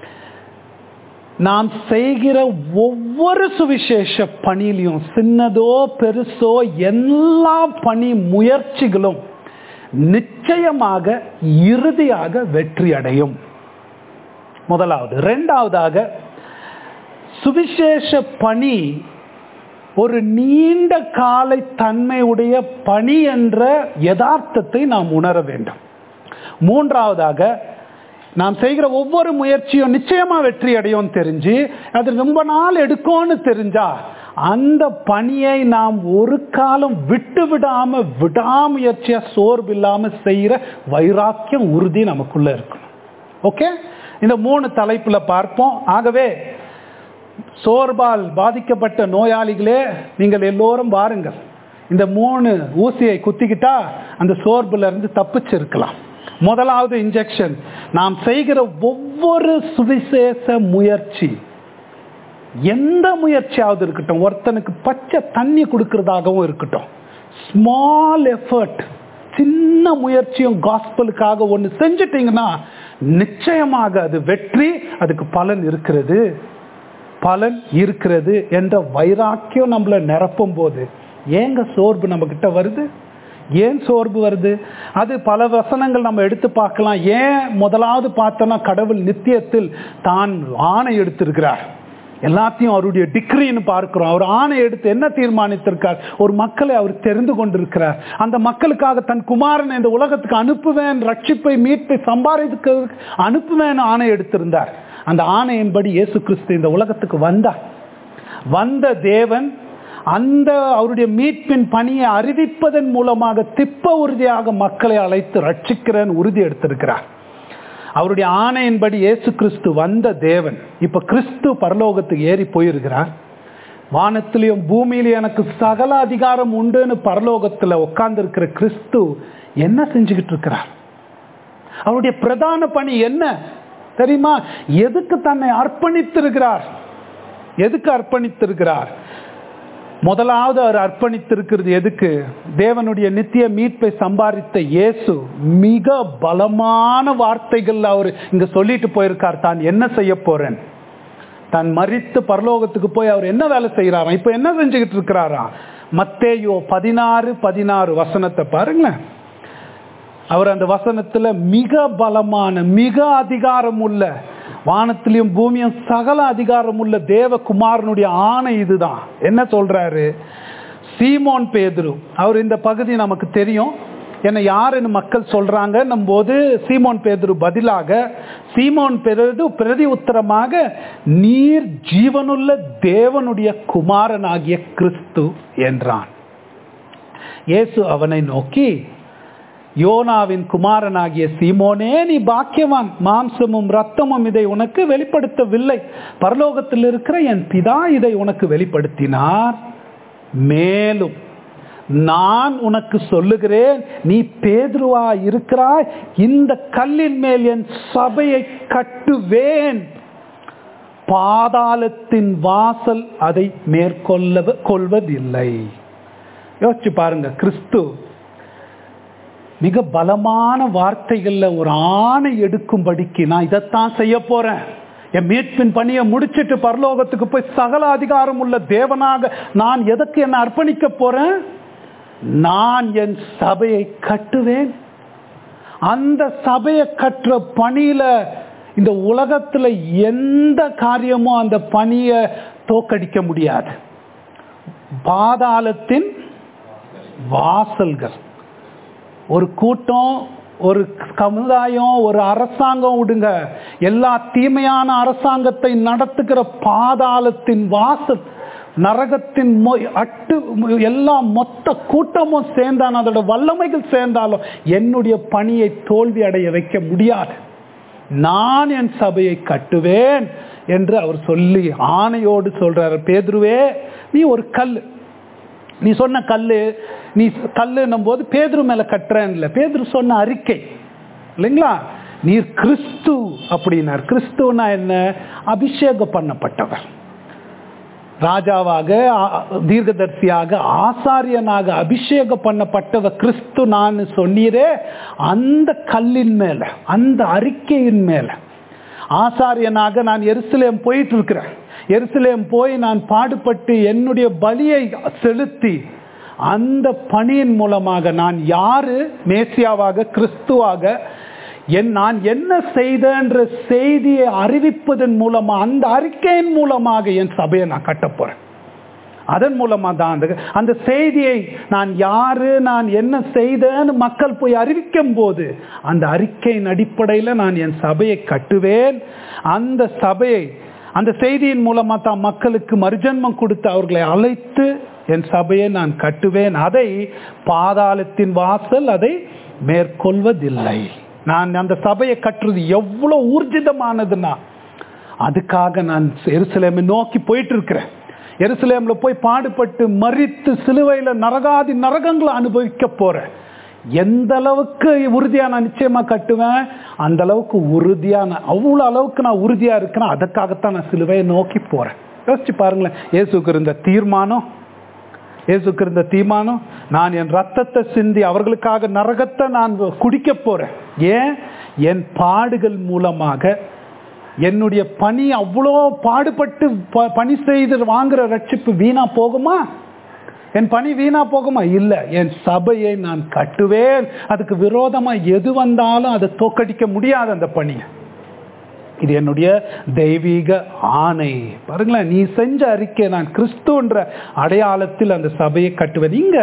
நாம் செய்கிற ஒவ்வொரு சுவிசேஷ பணியிலையும் சின்னதோ பெருசோ எல்லா பணி முயற்சிகளும் நிச்சயமாக இறுதியாக வெற்றி அடையும் முதலாவது ரெண்டாவதாக சுவிசேஷ பணி ஒரு நீண்ட காலை தன்மையுடைய பணி என்ற யதார்த்தத்தை நாம் உணர வேண்டும் மூன்றாவதாக நாம் செய்கிற ஒவ்வொரு முயற்சியும் நிச்சயமா வெற்றி அடையும் தெரிஞ்சு அது ரொம்ப நாள் எடுக்கும்னு தெரிஞ்சா அந்த பணியை நாம் ஒரு காலம் விட்டு விடாம விடாமுயற்சியா சோர்வு இல்லாம செய்யற வைராக்கியம் உறுதி நமக்குள்ள இருக்கணும் ஓகே இந்த மூணு தலைப்புல பார்ப்போம் ஆகவே சோர்வால் பாதிக்கப்பட்ட நோயாளிகளே நீங்கள் எல்லோரும் வாருங்கள் இந்த மூணு ஊசியை குத்திக்கிட்டா அந்த சோர்வுல இருந்து தப்பிச்சிருக்கலாம் முதலாவது இன்ஜெக்ஷன் நாம் செய்கிற ஒவ்வொரு சுவிசேஷ முயற்சி எந்த முயற்சியாவது இருக்கட்டும் ஒருத்தனுக்கு பச்சை தண்ணி கொடுக்கறதாகவும் இருக்கட்டும் ஸ்மால் எஃபர்ட் சின்ன முயற்சியும் காஸ்பலுக்காக ஒன்று செஞ்சிட்டீங்கன்னா நிச்சயமாக அது வெற்றி அதுக்கு பலன் இருக்கிறது பலன் இருக்கிறது என்ற வைராக்கியம் நம்மளை நிரப்பும் போது ஏங்க சோர்வு நம்ம கிட்ட வருது ஏன் சோர்வு வருது அது பல வசனங்கள் நம்ம எடுத்து பார்க்கலாம் ஏன் முதலாவது பார்த்தோம்னா கடவுள் நித்தியத்தில் தான் ஆணை எடுத்திருக்கிறார் எல்லாத்தையும் அவருடைய டிக்ரின்னு பார்க்கிறோம் அவர் ஆணை எடுத்து என்ன தீர்மானித்திருக்கார் ஒரு மக்களை அவர் தெரிந்து கொண்டிருக்கிறார் அந்த மக்களுக்காக தன் குமாரன் இந்த உலகத்துக்கு அனுப்புவேன் ரட்சிப்பை மீட்பை சம்பாதிக்கிறதுக்கு அனுப்புவேன் ஆணை எடுத்திருந்தார் அந்த ஆணையின்படி இயேசு கிறிஸ்து இந்த உலகத்துக்கு வந்தார் வந்த தேவன் அந்த அவருடைய மீட்பின் பணியை அறிவிப்பதன் மூலமாக திப்ப உறுதியாக மக்களை அழைத்து ரட்சிக்கிறேன் உறுதி எடுத்திருக்கிறார் அவருடைய ஆணையின்படி இயேசு கிறிஸ்து வந்த தேவன் இப்ப கிறிஸ்து பரலோகத்துக்கு ஏறி போயிருக்கிறார் வானத்திலையும் பூமியிலையும் எனக்கு சகல அதிகாரம் உண்டுன்னு பரலோகத்துல உட்கார்ந்து இருக்கிற கிறிஸ்து என்ன செஞ்சுக்கிட்டு இருக்கிறார் அவருடைய பிரதான பணி என்ன தெரியுமா எதுக்கு தன்னை அர்ப்பணித்திருக்கிறார் எதுக்கு அர்ப்பணித்திருக்கிறார் முதலாவது அவர் அர்ப்பணித்திருக்கிறது எதுக்கு தேவனுடைய நித்திய மீட்பை சம்பாதித்த இயேசு மிக பலமான வார்த்தைகள் அவர் இங்க சொல்லிட்டு போயிருக்கார் தான் என்ன செய்ய போறேன் தான் மறித்து பரலோகத்துக்கு போய் அவர் என்ன வேலை செய்யறாராம் இப்ப என்ன செஞ்சுக்கிட்டு இருக்கிறாராம் மத்தேயோ பதினாறு பதினாறு வசனத்தை பாருங்களேன் அவர் அந்த வசனத்துல மிக பலமான மிக அதிகாரம் உள்ள வானத்திலையும் பூமியும் சகல அதிகாரம் உள்ள தேவகுமாரனுடைய ஆணை இதுதான் என்ன சொல்றாரு சீமோன் பேதுரு அவர் இந்த பகுதி நமக்கு தெரியும் என்ன யாருன்னு மக்கள் சொல்றாங்க போது சீமோன் பேதுரு பதிலாக சீமோன் பெருது பிரதி உத்தரமாக நீர் ஜீவனுள்ள தேவனுடைய குமாரனாகிய கிறிஸ்து என்றான் இயேசு அவனை நோக்கி யோனாவின் குமாரனாகிய சீமோனே நீ பாக்கியவான் மாம்சமும் ரத்தமும் இதை உனக்கு வெளிப்படுத்தவில்லை பரலோகத்தில் இருக்கிற என் பிதா இதை உனக்கு வெளிப்படுத்தினார் மேலும் நான் உனக்கு சொல்லுகிறேன் நீ பேதுருவா இருக்கிறாய் இந்த கல்லின் மேல் என் சபையை கட்டுவேன் பாதாளத்தின் வாசல் அதை மேற்கொள்ள கொள்வதில்லை யோசிச்சு பாருங்க கிறிஸ்து மிக பலமான வார்த்தைகள்ல ஒரு ஆணை எடுக்கும்படிக்கு நான் இதைத்தான் செய்ய போறேன் என் மீட்பின் பணியை முடிச்சிட்டு பரலோகத்துக்கு போய் சகல அதிகாரம் உள்ள தேவனாக நான் எதற்கு என்ன அர்ப்பணிக்க போறேன் நான் என் சபையை கட்டுவேன் அந்த சபையை கட்டுற பணியில இந்த உலகத்துல எந்த காரியமும் அந்த பணியை தோக்கடிக்க முடியாது பாதாளத்தின் வாசல்கள் ஒரு கூட்டம் ஒரு சமுதாயம் ஒரு அரசாங்கம் விடுங்க எல்லா தீமையான அரசாங்கத்தை நடத்துகிற பாதாளத்தின் வாசல் நரகத்தின் அட்டு எல்லா மொத்த கூட்டமும் சேர்ந்தான் அதோட வல்லமைகள் சேர்ந்தாலும் என்னுடைய பணியை தோல்வி அடைய வைக்க முடியாது நான் என் சபையை கட்டுவேன் என்று அவர் சொல்லி ஆணையோடு சொல்றாரு பேதுருவே நீ ஒரு கல் நீ சொன்ன கல்லு நீ கல்லுன்னும் போது பேதுரு மேல கட்டுறேன் இல்லை பேதுரு சொன்ன அறிக்கை இல்லைங்களா நீர் கிறிஸ்து அப்படின்னார் கிறிஸ்துவனா என்ன அபிஷேகம் பண்ணப்பட்டவர் ராஜாவாக ஆ- தீர்க்கதரிசியாக ஆசாரியனாக அபிஷேகம் பண்ணப்பட்டவ கிறிஸ்து நான் சொன்னீரே அந்த கல்லின் மேல அந்த அறிக்கையின் மேல ஆசாரியனாக நான் எருசலேம் போயிட்டு இருக்கிறேன் எருசலேம் போய் நான் பாடுபட்டு என்னுடைய பலியை செலுத்தி அந்த பணியின் மூலமாக நான் யாரு மேசியாவாக கிறிஸ்துவாக என் நான் என்ன செய்தன்ற செய்தியை அறிவிப்பதன் மூலமா அந்த அறிக்கையின் மூலமாக என் சபையை நான் கட்டப் போறேன் அதன் மூலமா தான் அந்த அந்த செய்தியை நான் யாரு நான் என்ன செய்தேன்னு மக்கள் போய் அறிவிக்கும் போது அந்த அறிக்கையின் அடிப்படையில் நான் என் சபையை கட்டுவேன் அந்த சபையை அந்த செய்தியின் மூலமா தான் மக்களுக்கு மறுஜன்மம் கொடுத்து அவர்களை அழைத்து என் சபையை நான் கட்டுவேன் அதை பாதாளத்தின் வாசல் அதை மேற்கொள்வதில்லை நான் அந்த சபையை கட்டுறது எவ்வளவு ஊர்ஜிதமானதுன்னா அதுக்காக நான் எருசலேமை நோக்கி போயிட்டு இருக்கிறேன் எருசலேம்ல போய் பாடுபட்டு மறித்து சிலுவையில நரகாதி நரகங்களை அனுபவிக்க போறேன் எந்த அளவுக்கு உறுதியா நான் நிச்சயமா கட்டுவேன் அந்த அளவுக்கு உறுதியான அவ்வளவு அளவுக்கு நான் உறுதியா இருக்கிறேன் அதுக்காகத்தான் நான் சிலுவையை நோக்கி போறேன் யோசிச்சு பாருங்களேன் இயேசுக்கு இருந்த தீர்மானம் இயேசுக்கு இருந்த தீர்மானம் நான் என் ரத்தத்தை சிந்தி அவர்களுக்காக நரகத்தை நான் குடிக்க போறேன் ஏன் என் பாடுகள் மூலமாக என்னுடைய பணி அவ்வளோ பாடுபட்டு ப- பணி செய்து வாங்குற ரட்சிப்பு வீணா போகுமா என் பணி வீணா போகுமா இல்ல என் சபையை நான் கட்டுவேன் அதுக்கு விரோதமா எது வந்தாலும் அதை தோக்கடிக்க முடியாது அந்த பணியை இது என்னுடைய தெய்வீக ஆணை பாருங்களேன் நீ செஞ்ச அறிக்கை நான் கிறிஸ்துன்ற அடையாளத்தில் அந்த சபையை கட்டுவேன் இங்க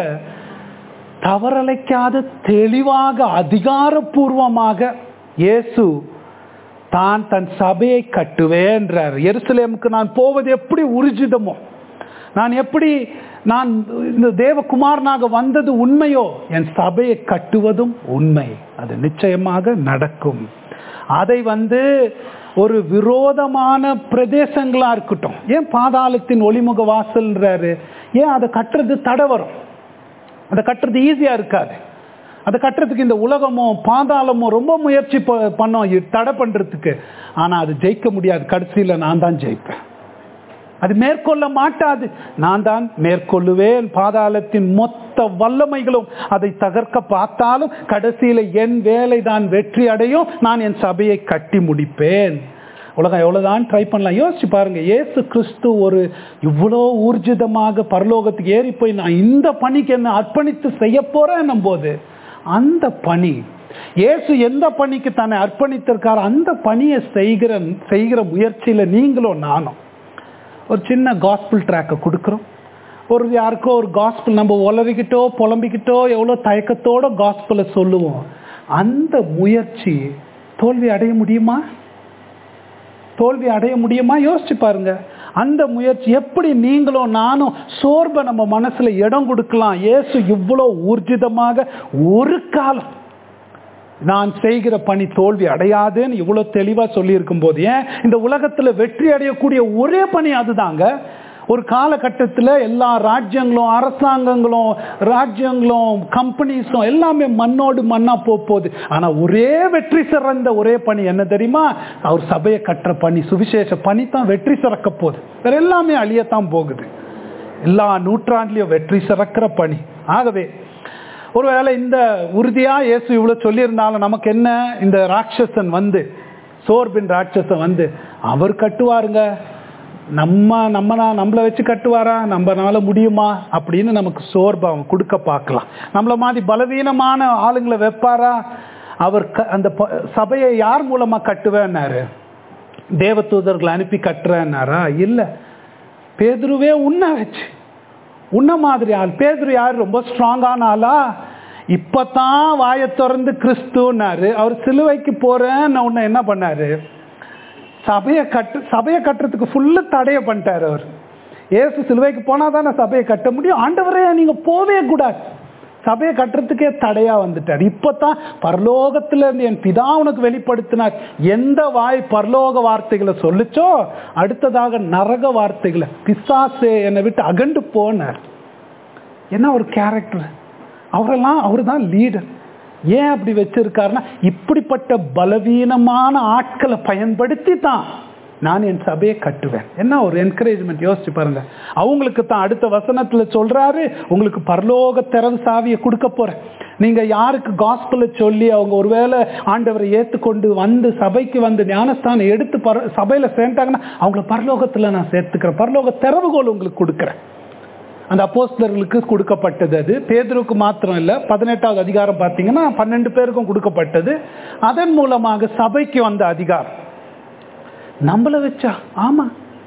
தவறலைக்காத தெளிவாக அதிகாரப்பூர்வமாக இயேசு தான் தன் சபையை கட்டுவேன்றார் எருசலேமுக்கு நான் போவது எப்படி உறுஜிதமோ நான் எப்படி நான் இந்த தேவகுமாரனாக வந்தது உண்மையோ என் சபையை கட்டுவதும் உண்மை அது நிச்சயமாக நடக்கும் அதை வந்து ஒரு விரோதமான பிரதேசங்களா இருக்கட்டும் ஏன் பாதாளத்தின் ஒளிமுக வாசல்ன்றாரு ஏன் அதை கட்டுறது தடை வரும் அதை கட்டுறது ஈஸியா இருக்காது அதை கட்டுறதுக்கு இந்த உலகமோ பாதாளமோ ரொம்ப முயற்சி ப- பண்ணோம் இது தடை பண்றதுக்கு ஆனா அது ஜெயிக்க முடியாது கடைசியில நான் தான் ஜெயிப்பேன் அது மேற்கொள்ள மாட்டாது நான் தான் மேற்கொள்ளுவேன் பாதாளத்தின் மொத்த வல்லமைகளும் அதை தகர்க்க பார்த்தாலும் கடைசியில என் வேலை தான் வெற்றி அடையும் நான் என் சபையை கட்டி முடிப்பேன் உலகம் எவ்வளவுதான் ட்ரை பண்ணலாம் யோசிச்சு பாருங்க இயேசு கிறிஸ்து ஒரு இவ்வளோ ஊர்ஜிதமாக பரலோகத்துக்கு ஏறி போய் நான் இந்த பணிக்கு என்ன அர்ப்பணித்து செய்ய போறேன்னும் போது அந்த பணி இயேசு எந்த பணிக்கு தன்னை அர்ப்பணித்திருக்காரோ அந்த பணியை செய்கிற செய்கிற முயற்சியில நீங்களும் நானும் ஒரு சின்ன காஸ்பிள் ட்ராக்கை கொடுக்குறோம் ஒரு யாருக்கோ ஒரு காஸ்பிள் நம்ம உளறிக்கிட்டோ புலம்பிக்கிட்டோ எவ்வளோ தயக்கத்தோட காஸ்பிளை சொல்லுவோம் அந்த முயற்சி தோல்வி அடைய முடியுமா தோல்வி அடைய முடியுமா யோசிச்சு பாருங்க அந்த முயற்சி எப்படி நீங்களும் நானும் சோர்வை நம்ம மனசுல இடம் கொடுக்கலாம் இயேசு இவ்வளோ ஊர்ஜிதமாக ஒரு காலம் நான் செய்கிற பணி தோல்வி அடையாதுன்னு இவ்வளவு தெளிவா சொல்லி இருக்கும் போது ஏன் இந்த உலகத்துல வெற்றி அடையக்கூடிய ஒரே பணி அதுதாங்க ஒரு காலகட்டத்தில் எல்லா ராஜ்யங்களும் அரசாங்கங்களும் ராஜ்யங்களும் கம்பெனிஸும் எல்லாமே மண்ணோடு மண்ணா போக போகுது ஆனா ஒரே வெற்றி சிறந்த ஒரே பணி என்ன தெரியுமா அவர் சபையை கட்டுற பணி சுவிசேஷ பணி தான் வெற்றி சிறக்க போகுது வேற எல்லாமே அழியத்தான் போகுது எல்லா நூற்றாண்டுலயும் வெற்றி சிறக்கிற பணி ஆகவே ஒருவேளை இந்த உறுதியா இயேசு இவ்வளவு சொல்லியிருந்தாலும் நமக்கு என்ன இந்த ராட்சசன் வந்து சோர்பின் ராட்சசன் வந்து அவர் கட்டுவாருங்க நம்ம நம்ம நம்மளை வச்சு கட்டுவாரா நம்மனால முடியுமா அப்படின்னு நமக்கு சோர்பை அவன் கொடுக்க பார்க்கலாம் நம்மள மாதிரி பலவீனமான ஆளுங்களை வைப்பாரா அவர் க- அந்த ப- சபையை யார் மூலமா கட்டுவேன்னாரு தேவதூதர்களை அனுப்பி கட்டுறேன்னாரா இல்ல பேதுருவே உன்ன வச்சு உன்ன மாதிரி ஆள் பேதுரு யார் ரொம்ப ஸ்ட்ராங்கான ஆளா இப்பதான் வாயை திறந்து கிறிஸ்துன்னாரு அவர் சிலுவைக்கு போறேன்னு உன்னை என்ன பண்ணாரு சபையை கட்டு சபையை கட்டுறதுக்கு ஃபுல்லு தடைய பண்ணிட்டாரு அவர் ஏசு சிலுவைக்கு போனா தானே சபையை கட்ட முடியும் ஆண்டவரே நீங்க போவே கூடாது சபையை கட்டுறதுக்கே தடையா வந்துட்டார் இப்பதான் பரலோகத்துல இருந்து என் பிதா உனக்கு வெளிப்படுத்தினார் எந்த வாய் பரலோக வார்த்தைகளை சொல்லுச்சோ அடுத்ததாக நரக வார்த்தைகளை பிசாசே என்னை விட்டு அகண்டு போனார் என்ன ஒரு கேரக்டர் அவரெல்லாம் அவர் தான் லீடர் ஏன் அப்படி வச்சிருக்காருன்னா இப்படிப்பட்ட பலவீனமான ஆட்களை பயன்படுத்தி தான் நான் என் சபையை கட்டுவேன் என்ன ஒரு என்கரேஜ்மெண்ட் யோசிச்சு பாருங்க அவங்களுக்கு தான் அடுத்த வசனத்துல சொல்றாரு உங்களுக்கு பரலோக திறவு சாவியை கொடுக்க போறேன் நீங்க யாருக்கு காஸ்பல சொல்லி அவங்க ஒருவேளை ஆண்டவரை ஏத்துக்கொண்டு வந்து சபைக்கு வந்து ஞானஸ்தானம் எடுத்து பர சபையில சேர்ந்தாங்கன்னா அவங்கள பரலோகத்துல நான் சேர்த்துக்கிறேன் பரலோக திறவுகோல் உங்களுக்கு கொடுக்குறேன் அந்த அப்போஸ்தலர்களுக்கு கொடுக்கப்பட்டது அது பேதருக்கு மாத்திரம் இல்லை பதினெட்டாவது அதிகாரம் பார்த்தீங்கன்னா பன்னெண்டு பேருக்கும் கொடுக்கப்பட்டது அதன் மூலமாக சபைக்கு வந்த அதிகாரம் நம்மள வச்சா ஆமா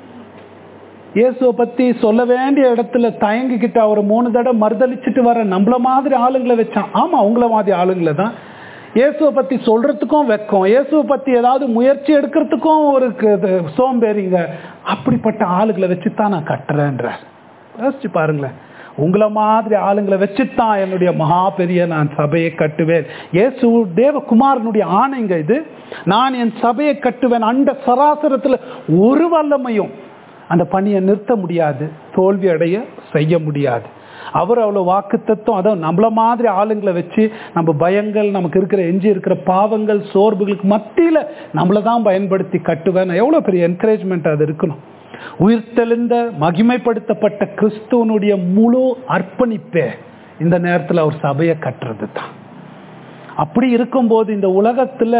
இயேசுவை பத்தி சொல்ல வேண்டிய இடத்துல தயங்கிக்கிட்டு அவர் மூணு தடவை மறுதளிச்சுட்டு வர நம்மள மாதிரி ஆளுங்களை வச்சான் ஆமா உங்கள மாதிரி ஆளுங்களை தான் இயேசுவை பத்தி சொல்றதுக்கும் வெக்கம் இயேசுவை பத்தி ஏதாவது முயற்சி எடுக்கிறதுக்கும் ஒரு க- இது சோம்பேறிங்க அப்படிப்பட்ட ஆளுகளை வச்சு தான் நான் கட்டுறேன்றார் யோசிச்சு பாருங்களேன் உங்களை மாதிரி ஆளுங்களை வச்சுத்தான் என்னுடைய மகா பெரிய நான் சபையை கட்டுவேன் இயேசு தேவகுமாரனுடைய ஆணைங்க இது நான் என் சபையை கட்டுவேன் அண்ட சராசரத்துல ஒரு வல்லமையும் அந்த பணியை நிறுத்த முடியாது தோல்வி அடைய செய்ய முடியாது அவர் அவ்வளோ வாக்கு தத்துவம் அதான் நம்மள மாதிரி ஆளுங்களை வச்சு நம்ம பயங்கள் நமக்கு இருக்கிற எஞ்சி இருக்கிற பாவங்கள் சோர்வுகளுக்கு மத்தியில நம்மளை தான் பயன்படுத்தி கட்டுவேன் எவ்வளோ பெரிய என்கரேஜ்மெண்ட் அது இருக்கணும் உயிர்த்தெழுந்த மகிமைப்படுத்தப்பட்ட கிறிஸ்துவனுடைய முழு அர்ப்பணிப்பே இந்த நேரத்தில் அவர் சபையை கட்டுறது தான் அப்படி இருக்கும்போது இந்த உலகத்துல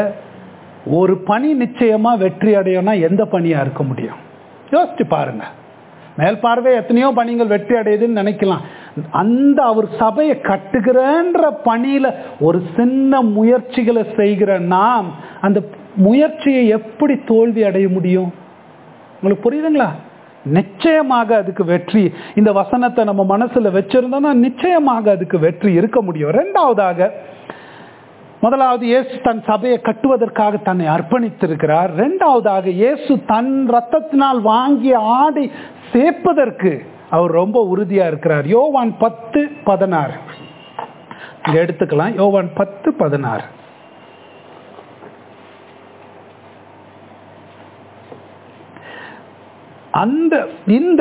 ஒரு பணி நிச்சயமா வெற்றி அடையணும்னா எந்த பணியா இருக்க முடியும் யோசிச்சு பாருங்க மேல் பார்வை எத்தனையோ பணிகள் வெற்றி அடையுதுன்னு நினைக்கலாம் அந்த அவர் சபையை கட்டுகிறன்ற பணியில ஒரு சின்ன முயற்சிகளை செய்கிற நாம் அந்த முயற்சியை எப்படி தோல்வி அடைய முடியும் உங்களுக்கு புரியுதுங்களா நிச்சயமாக அதுக்கு வெற்றி இந்த வசனத்தை நம்ம மனசுல வச்சிருந்தோம்னா நிச்சயமாக அதுக்கு வெற்றி இருக்க முடியும் ரெண்டாவதாக முதலாவது இயேசு தன் சபையை கட்டுவதற்காக தன்னை அர்ப்பணித்திருக்கிறார் இரண்டாவதாக இயேசு தன் ரத்தத்தினால் வாங்கிய ஆடை சேர்ப்பதற்கு அவர் ரொம்ப உறுதியா இருக்கிறார் யோவான் பத்து பதினாறு இங்க எடுத்துக்கலாம் யோவான் பத்து பதினாறு அந்த இந்த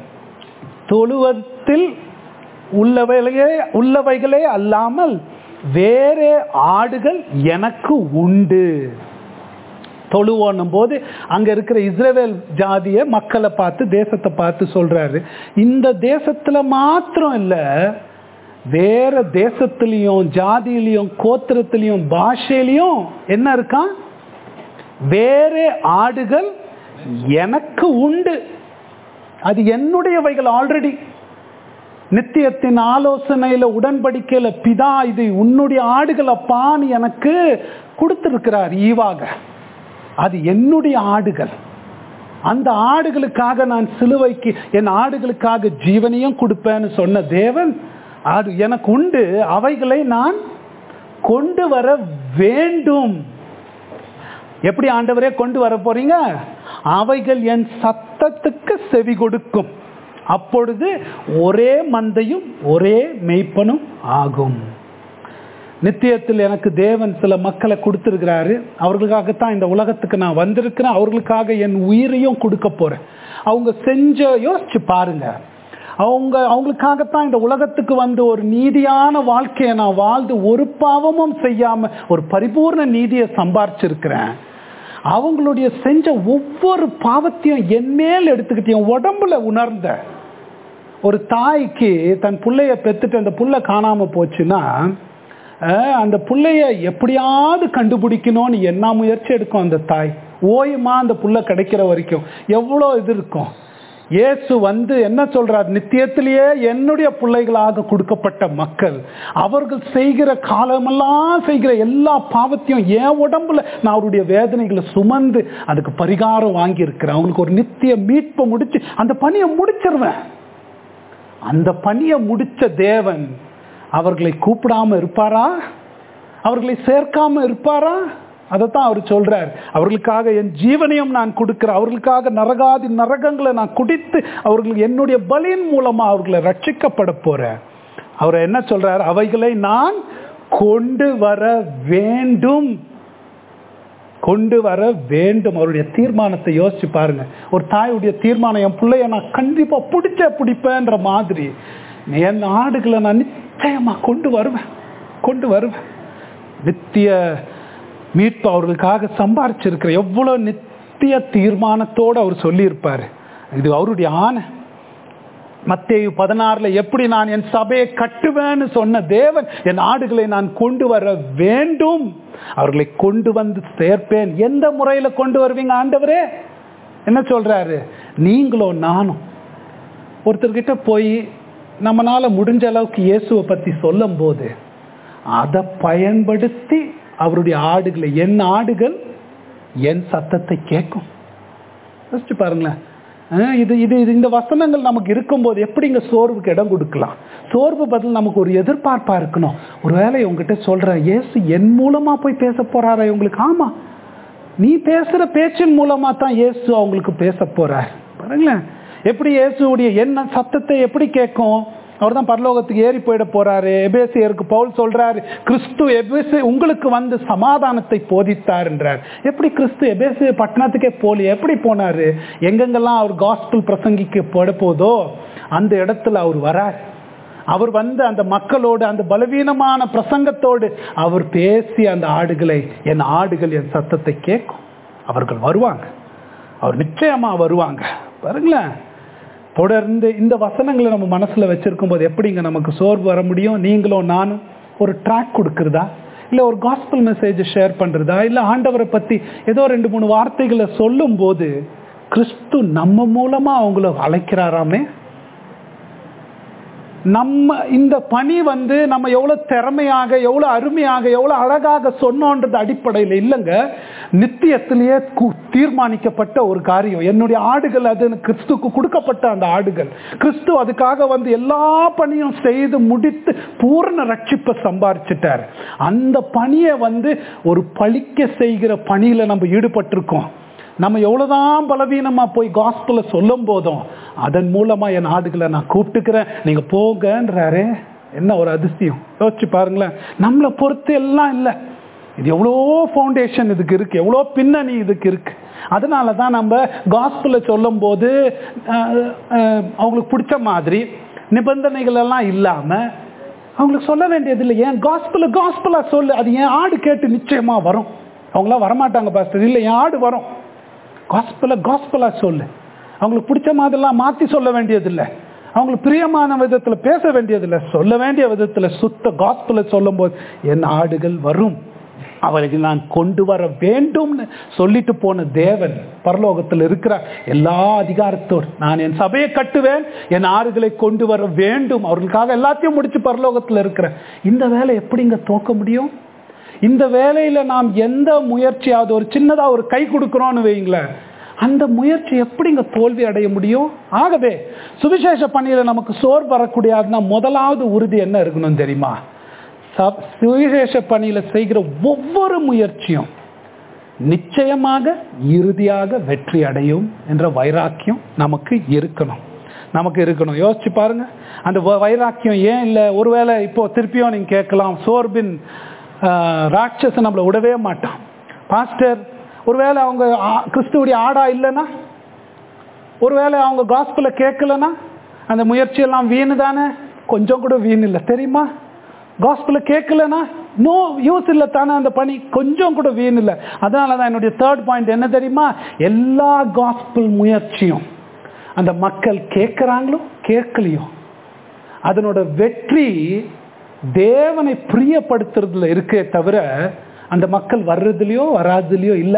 தொழுவத்தில் உள்ளவைகளே உள்ளவைகளே அல்லாமல் வேறே ஆடுகள் எனக்கு உண்டு தொழுவோன்னும் போது அங்க இருக்கிற இஸ்ரேல் ஜாதிய மக்களை பார்த்து தேசத்தை பார்த்து சொல்றாரு இந்த தேசத்துல மாத்திரம் இல்ல வேற தேசத்திலையும் ஜாதியிலையும் கோத்திரத்திலையும் பாஷையிலையும் என்ன இருக்கான் வேற ஆடுகள் எனக்கு உண்டு அது என்னுடையவைகள் ஆல்ரெடி நித்தியத்தின் ஆலோசனையில உடன்படிக்கையில பிதா இது உன்னுடைய ஆடுகள் அப்பான்னு எனக்கு கொடுத்திருக்கிறார் ஈவாக அது என்னுடைய ஆடுகள் அந்த ஆடுகளுக்காக நான் சிலுவைக்கு என் ஆடுகளுக்காக ஜீவனையும் கொடுப்பேன்னு சொன்ன தேவன் அது எனக்கு உண்டு அவைகளை நான் கொண்டு வர வேண்டும் எப்படி ஆண்டவரே கொண்டு வர போறீங்க அவைகள் என் சத்தத்துக்கு செவி கொடுக்கும் அப்பொழுது ஒரே மந்தையும் ஒரே மெய்ப்பனும் ஆகும் நித்தியத்தில் எனக்கு தேவன் சில மக்களை கொடுத்திருக்கிறாரு அவர்களுக்காகத்தான் இந்த உலகத்துக்கு நான் வந்திருக்கிறேன் அவர்களுக்காக என் உயிரையும் கொடுக்க போறேன் அவங்க செஞ்ச யோசிச்சு பாருங்க அவங்க அவங்களுக்காகத்தான் இந்த உலகத்துக்கு வந்து ஒரு நீதியான வாழ்க்கையை நான் வாழ்ந்து ஒரு பாவமும் செய்யாம ஒரு பரிபூர்ண நீதியை சம்பாரிச்சிருக்கிறேன் அவங்களுடைய செஞ்ச ஒவ்வொரு பாவத்தையும் என் மேல் எடுத்துக்கிட்டு என் உடம்புல உணர்ந்த ஒரு தாய்க்கு தன் பிள்ளைய பெத்துட்டு அந்த புள்ள காணாம போச்சுன்னா அஹ், அந்த புள்ளைய எப்படியாவது கண்டுபிடிக்கணும்னு என்ன முயற்சி எடுக்கும் அந்த தாய் ஓயுமா அந்த புள்ள கிடைக்கிற வரைக்கும் எவ்வளோ இது இருக்கும் இயேசு வந்து என்ன சொல்றார் நித்தியத்திலேயே என்னுடைய பிள்ளைகளாக கொடுக்கப்பட்ட மக்கள் அவர்கள் செய்கிற காலமெல்லாம் செய்கிற எல்லா பாவத்தையும் என் உடம்புல நான் அவருடைய வேதனைகளை சுமந்து அதுக்கு பரிகாரம் வாங்கி இருக்கிறேன் அவங்களுக்கு ஒரு நித்திய மீட்பை முடிச்சு அந்த பணியை முடிச்சிருவேன் அந்த பணியை முடிச்ச தேவன் அவர்களை கூப்பிடாம இருப்பாரா அவர்களை சேர்க்காம இருப்பாரா அதைத்தான் அவர் சொல்றார் அவர்களுக்காக என் ஜீவனையும் நான் கொடுக்கிறேன் அவர்களுக்காக நரகாதி நரகங்களை நான் குடித்து அவர்கள் என்னுடைய பலியின் மூலமா அவர்களை ரட்சிக்கப்பட போறேன் அவர் என்ன சொல்றார் அவைகளை நான் கொண்டு வர வேண்டும் கொண்டு வர வேண்டும் அவருடைய தீர்மானத்தை யோசிச்சு பாருங்க ஒரு தாயுடைய தீர்மானம் என் பிள்ளைய நான் கண்டிப்பா பிடிச்ச பிடிப்பேன்ற மாதிரி என் ஆடுகளை நான் நிச்சயமா கொண்டு வருவேன் கொண்டு வருவேன் நித்திய மீட்பு அவர்களுக்காக சம்பாரிச்சிருக்கிற எவ்வளவு நித்திய தீர்மானத்தோடு அவர் சொல்லியிருப்பாரு இது அவருடைய ஆணை மத்தேயு பதினாறுல எப்படி நான் என் சபையை கட்டுவேன்னு சொன்ன தேவன் என் ஆடுகளை நான் கொண்டு வர வேண்டும் அவர்களை கொண்டு வந்து சேர்ப்பேன் எந்த முறையில கொண்டு வருவீங்க ஆண்டவரே என்ன சொல்றாரு நீங்களும் நானும் ஒருத்தர்கிட்ட போய் நம்மளால முடிஞ்ச அளவுக்கு இயேசுவை பத்தி சொல்லும் போது அதை பயன்படுத்தி அவருடைய ஆடுகளை என் ஆடுகள் என் சத்தத்தை கேட்கும் யோசிச்சு பாருங்களேன் அஹ் இது இது இது இந்த வசனங்கள் நமக்கு இருக்கும்போது எப்படி இங்க சோர்வுக்கு இடம் கொடுக்கலாம் சோர்வு பதில் நமக்கு ஒரு எதிர்பார்ப்பா இருக்கணும் ஒருவேளை உங்ககிட்ட சொல்ற இயேசு என் மூலமா போய் பேச போறாரா உங்களுக்கு ஆமா நீ பேசுற பேச்சின் மூலமா தான் இயேசு அவங்களுக்கு பேச போறார் பாருங்களேன் எப்படி இயேசுடைய என்ன சத்தத்தை எப்படி கேட்கும் அவர் தான் பரலோகத்துக்கு ஏறி போயிட போறாரு எபேசியருக்கு பவுல் சொல்றாரு கிறிஸ்து எபேசி உங்களுக்கு வந்து சமாதானத்தை போதித்தார் என்றார் எப்படி கிறிஸ்து எபேசிய பட்டணத்துக்கே போலி எப்படி போனாரு எங்கெங்கெல்லாம் அவர் காஸ்பிள் பிரசங்கிக்க போட போதோ அந்த இடத்துல அவர் வரார் அவர் வந்து அந்த மக்களோடு அந்த பலவீனமான பிரசங்கத்தோடு அவர் பேசி அந்த ஆடுகளை என் ஆடுகள் என் சத்தத்தை கேட்கும் அவர்கள் வருவாங்க அவர் நிச்சயமா வருவாங்க பாருங்களேன் தொடர்ந்து இந்த வசனங்களை நம்ம மனசுல வச்சிருக்கும் போது எப்படிங்க நமக்கு சோர்வு வர முடியும் நீங்களும் நானும் ஒரு ட்ராக் கொடுக்கறதா இல்ல ஒரு காஸ்பல் மெசேஜ் ஷேர் பண்றதா இல்ல ஆண்டவரை பத்தி ஏதோ ரெண்டு மூணு வார்த்தைகளை சொல்லும் போது கிறிஸ்து நம்ம மூலமா அவங்கள அழைக்கிறாராமே நம்ம இந்த பணி வந்து நம்ம எவ்வளவு திறமையாக எவ்வளவு அருமையாக எவ்வளவு அழகாக சொன்னோன்றது அடிப்படையில் இல்லைங்க நித்தியத்திலேயே கு- தீர்மானிக்கப்பட்ட ஒரு காரியம் என்னுடைய ஆடுகள் அது கிறிஸ்துக்கு கொடுக்கப்பட்ட அந்த ஆடுகள் கிறிஸ்து அதுக்காக வந்து எல்லா பணியும் செய்து முடித்து பூரண ரட்சிப்பை சம்பாரிச்சிட்டார் அந்த பணியை வந்து ஒரு பழிக்க செய்கிற பணியில நம்ம ஈடுபட்டிருக்கோம் நம்ம எவ்வளவுதான் பலவீனமா போய் காஸ்பல சொல்லும் போதும் அதன் மூலமா என் ஆடுகளை நான் கூப்பிட்டுக்கிறேன் நீங்க போங்கன்றாரு என்ன ஒரு அதிசயம் யோசிச்சு பாருங்களேன் நம்மளை பொறுத்து எல்லாம் இல்லை இது எவ்வளோ ஃபவுண்டேஷன் இதுக்கு இருக்கு எவ்வளோ பின்னணி இதுக்கு இருக்கு அதனால தான் நம்ம காஸ்பிள சொல்லும் போது அஹ், அஹ், அவங்களுக்கு பிடிச்ச மாதிரி நிபந்தனைகள் எல்லாம் இல்லாம அவங்களுக்கு சொல்ல வேண்டியது இல்லை ஏன் காஸ்பிள காஸ்பிளா சொல்லு அது என் ஆடு கேட்டு நிச்சயமா வரும் அவங்களாம் வரமாட்டாங்க பாஸ்டர் இல்லை என் ஆடு வரும் காஸ்பல காஸ்பலா சொல்லு அவங்களுக்கு பிடிச்ச மாதிரிலாம் மாற்றி சொல்ல வேண்டியதில்லை அவங்களுக்கு பிரியமான விதத்தில் பேச வேண்டியதில்லை சொல்ல வேண்டிய விதத்தில் சுத்த காஸ்பலை சொல்லும்போது என் ஆடுகள் வரும் அவர்களை நான் கொண்டு வர வேண்டும்னு சொல்லிட்டு போன தேவன் பரலோகத்தில் இருக்கிறார் எல்லா அதிகாரத்தோடு நான் என் சபையை கட்டுவேன் என் ஆறுகளை கொண்டு வர வேண்டும் அவர்களுக்காக எல்லாத்தையும் முடிச்சு பரலோகத்தில் இருக்கிறேன் இந்த வேலை எப்படிங்க தோக்க முடியும் இந்த வேலையில நாம் எந்த முயற்சியாவது ஒரு சின்னதா ஒரு கை கொடுக்கிறோம்னு வைங்களேன் அந்த முயற்சி எப்படிங்க தோல்வி அடைய முடியும் ஆகவே சுவிசேஷ பணியில நமக்கு சோர் வரக்கூடியதுன்னா முதலாவது உறுதி என்ன இருக்கணும் தெரியுமா ச- சுவிசேஷ பணியில செய்கிற ஒவ்வொரு முயற்சியும் நிச்சயமாக இறுதியாக வெற்றி அடையும் என்ற வைராக்கியம் நமக்கு இருக்கணும் நமக்கு இருக்கணும் யோசிச்சு பாருங்க அந்த வ- வைராக்கியம் ஏன் இல்லை ஒருவேளை இப்போ திருப்பியும் நீங்க கேட்கலாம் சோர்பின் ஆஹ், ராட்சசன் நம்மளை விடவே மாட்டான் பாஸ்டர் ஒருவேளை அவங்க ஆ- கிறிஸ்துவுடைய ஆடா இல்லைன்னா ஒருவேளை அவங்க காஸ்பிள கேட்கலன்னா அந்த முயற்சியெல்லாம் வீணு தானே கொஞ்சம் கூட வீண் இல்லை தெரியுமா காஸ்பிள கேட்கலன்னா நோ யூஸ் இல்லை தானே அந்த பணி கொஞ்சம் கூட வீண் இல்லை அதனால தான் என்னுடைய தேர்ட் பாயிண்ட் என்ன தெரியுமா எல்லா காஸ்பிள் முயற்சியும் அந்த மக்கள் கேட்குறாங்களோ கேட்கலையோ அதனோட வெற்றி தேவனை பிரியப்படுத்துறதுல இருக்கே தவிர அந்த மக்கள் வர்றதுலையோ வராதுலையோ இல்லை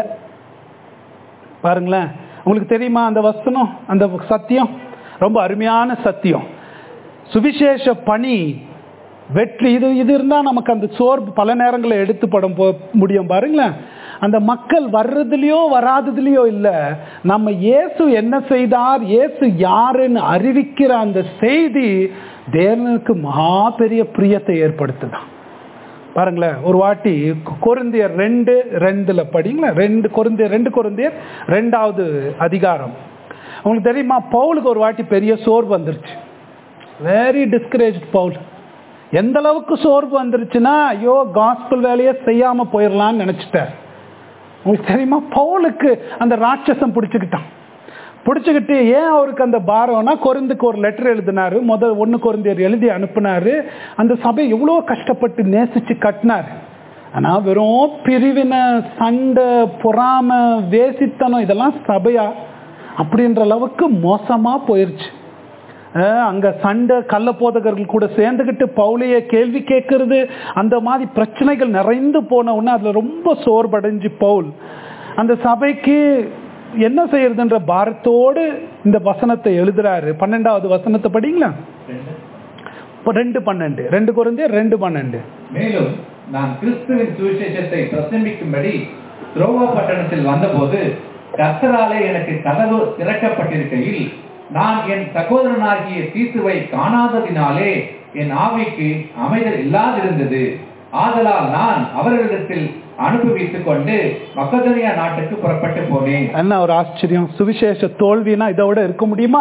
பாருங்களேன் உங்களுக்கு தெரியுமா அந்த வசனம் அந்த சத்தியம் ரொம்ப அருமையான சத்தியம் சுவிசேஷ பணி வெற்றி இது இது இருந்தால் நமக்கு அந்த சோர்வு பல நேரங்களில் எடுத்து படம் போ முடியும் பாருங்களேன் அந்த மக்கள் வர்றதுலையோ வராததுலையோ இல்லை நம்ம இயேசு என்ன செய்தார் இயேசு யாருன்னு அறிவிக்கிற அந்த செய்தி தேவனுக்கு மகா பெரிய பிரியத்தை ஏற்படுத்துதான் பாருங்களேன் ஒரு வாட்டி கொருந்தியர் ரெண்டு ரெண்டுல படிங்களேன் ரெண்டு கொருந்தியர் ரெண்டு கொருந்தியர் ரெண்டாவது அதிகாரம் உங்களுக்கு தெரியுமா பவுலுக்கு ஒரு வாட்டி பெரிய சோர்வு வந்துருச்சு வெரி டிஸ்கரேஜ் பவுல் எந்த அளவுக்கு சோர்வு வந்துருச்சுன்னா ஐயோ காஸ்பிள் வேலையை செய்யாம போயிடலாம்னு நினைச்சிட்டார் உங்களுக்கு தெரியுமா பவுலுக்கு அந்த ராட்சசம் பிடிச்சுக்கிட்டான் பிடிச்சுக்கிட்டு ஏன் அவருக்கு அந்த பாரம்னா கொரிந்துக்கு ஒரு லெட்டர் எழுதினாரு முதல் ஒன்று கொரிந்தியர் எழுதி அனுப்புனாரு அந்த சபை எவ்வளோ கஷ்டப்பட்டு நேசிச்சு கட்டினார் ஆனால் வெறும் பிரிவினை சண்டை பொறாமை வேசித்தனம் இதெல்லாம் சபையா அப்படின்ற அளவுக்கு மோசமாக போயிருச்சு அஹ் அங்க சண்டை கள்ள போதகர்கள் கூட சேர்ந்துக்கிட்டு பவுலைய கேள்வி கேட்கறது அந்த மாதிரி பிரச்சனைகள் நிறைந்து போன உடனே அதுல ரொம்ப சோர்வடைஞ்சு பவுல் அந்த சபைக்கு என்ன செய்யறதுன்ற பாரத்தோடு இந்த வசனத்தை எழுதுறாரு பன்னெண்டாவது வசனத்தை படிங்களா இப்ப ரெண்டு பன்னெண்டு ரெண்டு குறைந்தே ரெண்டு பன்னெண்டு மேலும் நான் கிறிஸ்துவின் சுவிசேஷத்தை பிரசங்கிக்கும்படி துரோவா பட்டணத்தில் வந்தபோது கர்த்தராலே எனக்கு கதவு திறக்கப்பட்டிருக்கையில் நான் என் சகோதரனாகிய தீத்துவை காணாததினாலே என் ஆவிக்கு அமைதல் இல்லாதிருந்தது ஆதலால் நான் அவர்களிடத்தில் அனுப்பி வைத்துக் கொண்டு மக்கதனியா நாட்டுக்கு புறப்பட்டு போனேன் என்ன ஒரு ஆச்சரியம் சுவிசேஷ தோல்வினா இதை விட இருக்க முடியுமா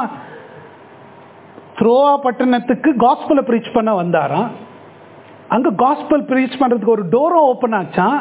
த்ரோவா பட்டணத்துக்கு காஸ்பலை ப்ரீச் பண்ண வந்தாராம் அங்க காஸ்பல் ப்ரீச் பண்றதுக்கு ஒரு டோரும் ஓப்பன் ஆச்சான்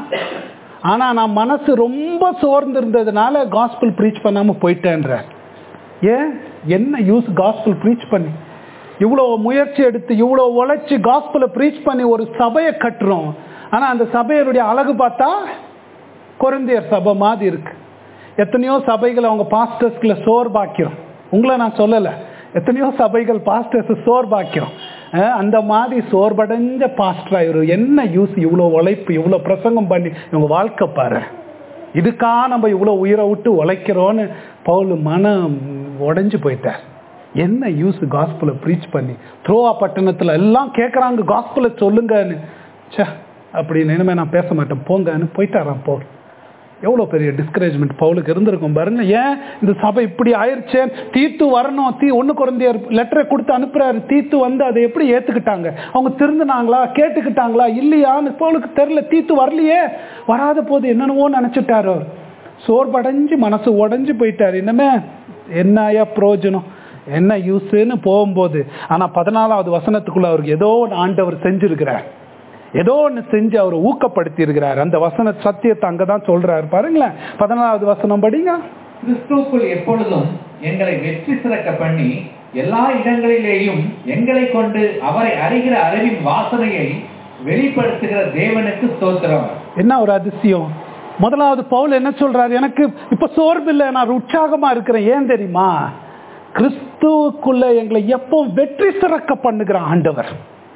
ஆனா நான் மனசு ரொம்ப சோர்ந்து இருந்ததுனால காஸ்பல் ப்ரீச் பண்ணாம போயிட்டேன்றார் ஏன் என்ன யூஸ் காஸ்பல் ப்ரீச் பண்ணி இவ்வளோ முயற்சி எடுத்து இவ்வளோ உழைச்சி காஸ்பலை ப்ரீச் பண்ணி ஒரு சபையை கட்டுறோம் ஆனா அந்த சபையினுடைய அழகு பார்த்தா கொரிந்தியர் சபை மாதிரி இருக்கு எத்தனையோ சபைகள் அவங்க பாஸ்டர்ஸ்குள்ள சோர்பாக்கிறோம் உங்களை நான் சொல்லலை எத்தனையோ சபைகள் பாஸ்டர்ஸ் சோர்பாக்கிறோம் அஹ் அந்த மாதிரி சோர்வடைஞ்ச பாஸ்டரா இவர் என்ன யூஸ் இவ்வளோ உழைப்பு இவ்வளோ பிரசங்கம் பண்ணி இவங்க வாழ்க்கை பாரு இதுக்கா நம்ம இவ்வளோ உயிரை விட்டு உழைக்கிறோன்னு பவுல் மனம் உடைஞ்சு போயிட்டார் என்ன யூஸ் காஸ்பலை ப்ரீச் பண்ணி த்ரோவா பட்டணத்தில் எல்லாம் கேட்குறாங்க காஸ்பலை சொல்லுங்கன்னு ச்சே அப்படின்னு இனிமேல் நான் பேச மாட்டேன் போங்கன்னு போயிட்டாராம் பவுல் எவ்வளோ பெரிய டிஸ்கரேஜ்மெண்ட் பவுலுக்கு இருந்திருக்கும் பாருங்க ஏன் இந்த சபை இப்படி ஆயிடுச்சே தீத்து வரணும் தீ ஒன்று குறைந்த லெட்டரை கொடுத்து அனுப்புறாரு தீத்து வந்து அதை எப்படி ஏற்றுக்கிட்டாங்க அவங்க திருந்தினாங்களா கேட்டுக்கிட்டாங்களா இல்லையான்னு பவுலுக்கு தெரில தீத்து வரலையே வராத போது என்னென்னவோ நினச்சிட்டாரு அவர் சோர்வடைஞ்சு மனசு உடஞ்சி போயிட்டார் இன்னமே என்னையா பிரயோஜனம் என்ன யூஸுன்னு போகும்போது ஆனால் பதினாலாவது வசனத்துக்குள்ள அவருக்கு ஏதோ ஒன்று ஆண்டவர் செஞ்சிருக்கிறார் ஏதோ ஒன்று செஞ்சு அவர் ஊக்கப்படுத்தி இருக்கிறார் அந்த வசன சத்தியத்தை அங்கதான் சொல்றாரு பாருங்களேன் பதினாலாவது வசனம் படிங்க கிறிஸ்துவுக்குள் எப்பொழுதும் எங்களை வெற்றி சிறக்க பண்ணி எல்லா இடங்களிலேயும் எங்களை கொண்டு அவரை அறிகிற அறிவின் வாசனையை வெளிப்படுத்துகிற தேவனுக்கு ஸ்தோத்திரம் என்ன ஒரு அதிசயம் முதலாவது பவுல் என்ன சொல்றாரு எனக்கு இப்ப சோர்வு இல்லை நான் உற்சாகமா இருக்கிறேன் ஏன் தெரியுமா கிறிஸ்துவுக்குள்ள எங்களை எப்போ வெற்றி சிறக்க பண்ணுகிற ஆண்டவர்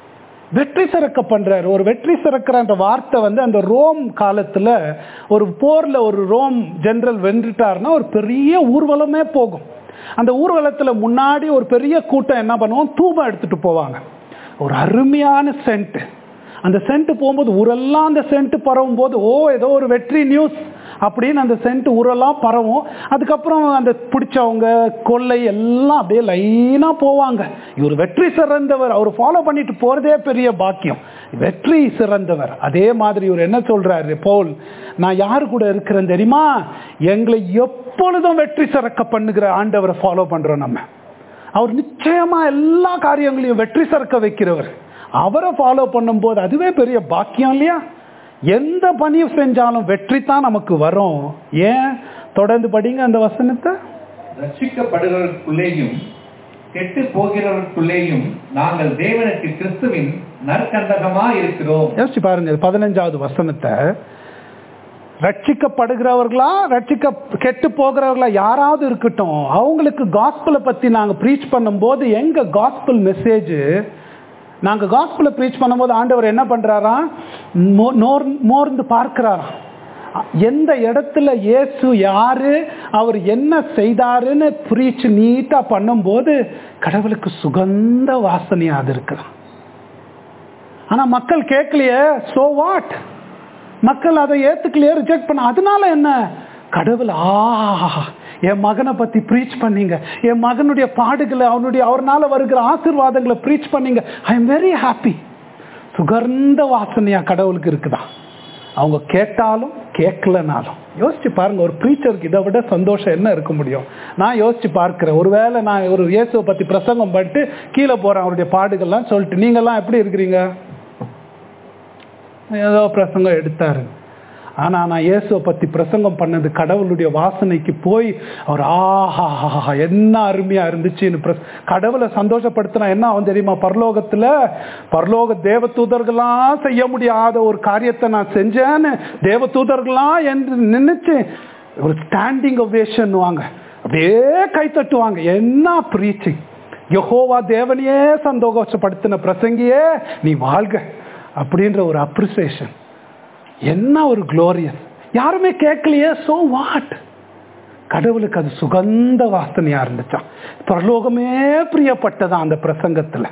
வெற்றி சிறக்க பண்றாரு ஒரு வெற்றி சிறக்கிறன்ற வார்த்தை வந்து அந்த ரோம் காலத்துல ஒரு போர்ல ஒரு ரோம் ஜெனரல் வென்றுட்டாருன்னா ஒரு பெரிய ஊர்வலமே போகும் அந்த ஊர்வலத்துல முன்னாடி ஒரு பெரிய கூட்டம் என்ன பண்ணுவோம் தூபம் எடுத்துட்டு போவாங்க ஒரு அருமையான சென்ட் அந்த சென்ட் போகும்போது ஊரெல்லாம் அந்த சென்ட் பரவும் போது ஓ ஏதோ ஒரு வெற்றி நியூஸ் அப்படின்னு அந்த சென்ட் ஊரெல்லாம் பரவும் அதுக்கப்புறம் அந்த பிடிச்சவங்க கொள்ளை எல்லாம் அப்படியே லைனாக போவாங்க இவர் வெற்றி சிறந்தவர் அவர் ஃபாலோ பண்ணிட்டு போகிறதே பெரிய பாக்கியம் வெற்றி சிறந்தவர் அதே மாதிரி இவர் என்ன சொல்றாரு பவுல் நான் யாரு கூட இருக்கிறேன் தெரியுமா எங்களை எப்பொழுதும் வெற்றி சிறக்க பண்ணுகிற ஆண்டவரை ஃபாலோ பண்றோம் நம்ம அவர் நிச்சயமா எல்லா காரியங்களையும் வெற்றி சிறக்க வைக்கிறவர் அவரை ஃபாலோ பண்ணும்போது அதுவே பெரிய பாக்கியம் இல்லையா எந்த பணியும் செஞ்சாலும் வெற்றி தான் நமக்கு வரும் ஏன் தொடர்ந்து படிங்க அந்த வசனத்தை ரட்சிக்கப்படுகிறவர்களுக்குள்ளேயும் கெட்டு போகிறவர்களுக்குள்ளேயும் நாங்கள் தேவனுக்கு கிறிஸ்துவின் நற்கந்தகமா இருக்கிறோம் யோசிச்சு பாருங்க பதினஞ்சாவது வசனத்தை ரட்சிக்கப்படுகிறவர்களா ரட்சிக்க கெட்டு போகிறவர்களா யாராவது இருக்கட்டும் அவங்களுக்கு காஸ்பிளை பத்தி நாங்க ப்ரீச் பண்ணும்போது எங்க காஸ்பிள் மெசேஜ் நாங்க காஸ்பிளை ப்ரீச் பண்ணும்போது ஆண்டவர் என்ன பண்றாராம் மோ- நோர் மோர்ந்து பார்க்கிறாராம் எந்த இடத்துல இயேசு யாரு அவர் என்ன செய்தாருன்னு ப்ரீச் நீட்டா பண்ணும்போது கடவுளுக்கு சுகந்த வாசனையா அது இருக்கலாம் ஆனா மக்கள் கேட்கலையே சோ வாட் மக்கள் அதை ஏத்துக்கலையே ரிஜெக்ட் பண்ண அதனால என்ன கடவுள் ஆ என் மகனை பத்தி ப்ரீச் பண்ணீங்க என் மகனுடைய பாடுகளை அவனுடைய அவர்னால வருகிற ஆசீர்வாதங்களை ப்ரீச் பண்ணீங்க ஐ எம் வெரி ஹாப்பி சுகர்ந்த வாசனையா கடவுளுக்கு இருக்குதா அவங்க கேட்டாலும் கேட்கலனாலும் யோசிச்சு பாருங்க ஒரு ப்ரீச்சருக்கு இதை விட சந்தோஷம் என்ன இருக்க முடியும் நான் யோசிச்சு பார்க்கிறேன் ஒருவேளை நான் ஒரு இயேசுவை பத்தி பிரசங்கம் பண்ணிட்டு கீழே போறேன் அவருடைய பாடுகள்லாம் சொல்லிட்டு நீங்கெல்லாம் எப்படி இருக்கிறீங்க ஏதோ பிரசங்கம் எடுத்தாரு ஆனா நான் இயேசுவை பத்தி பிரசங்கம் பண்ணது கடவுளுடைய வாசனைக்கு போய் அவர் ஆஹா என்ன அருமையா இருந்துச்சுன்னு பிரஸ்- கடவுளை சந்தோஷப்படுத்தினா என்ன ஆகும் தெரியுமா பரலோகத்துல பரலோக தேவ தூதர்களாம் செய்ய முடியாத ஒரு காரியத்தை நான் செஞ்சேன்னு தேவ தூதர்களாம் என்று நினைச்சு ஒரு ஸ்டாண்டிங் ஒவேஷன் வாங்க அப்படியே கை தட்டுவாங்க என்ன பிரீச்சிங் யெகோவா தேவனையே சந்தோஷப்படுத்தின பிரசங்கியே நீ வாழ்க அப்படின்ற ஒரு அப்ரிசியேஷன் என்ன ஒரு குளோரியஸ் யாருமே கேட்கலையே சோ வாட் கடவுளுக்கு அது சுகந்த வாசனையா இருந்துச்சாம் பரலோகமே பிரியப்பட்டதான் அந்த பிரசங்கத்துல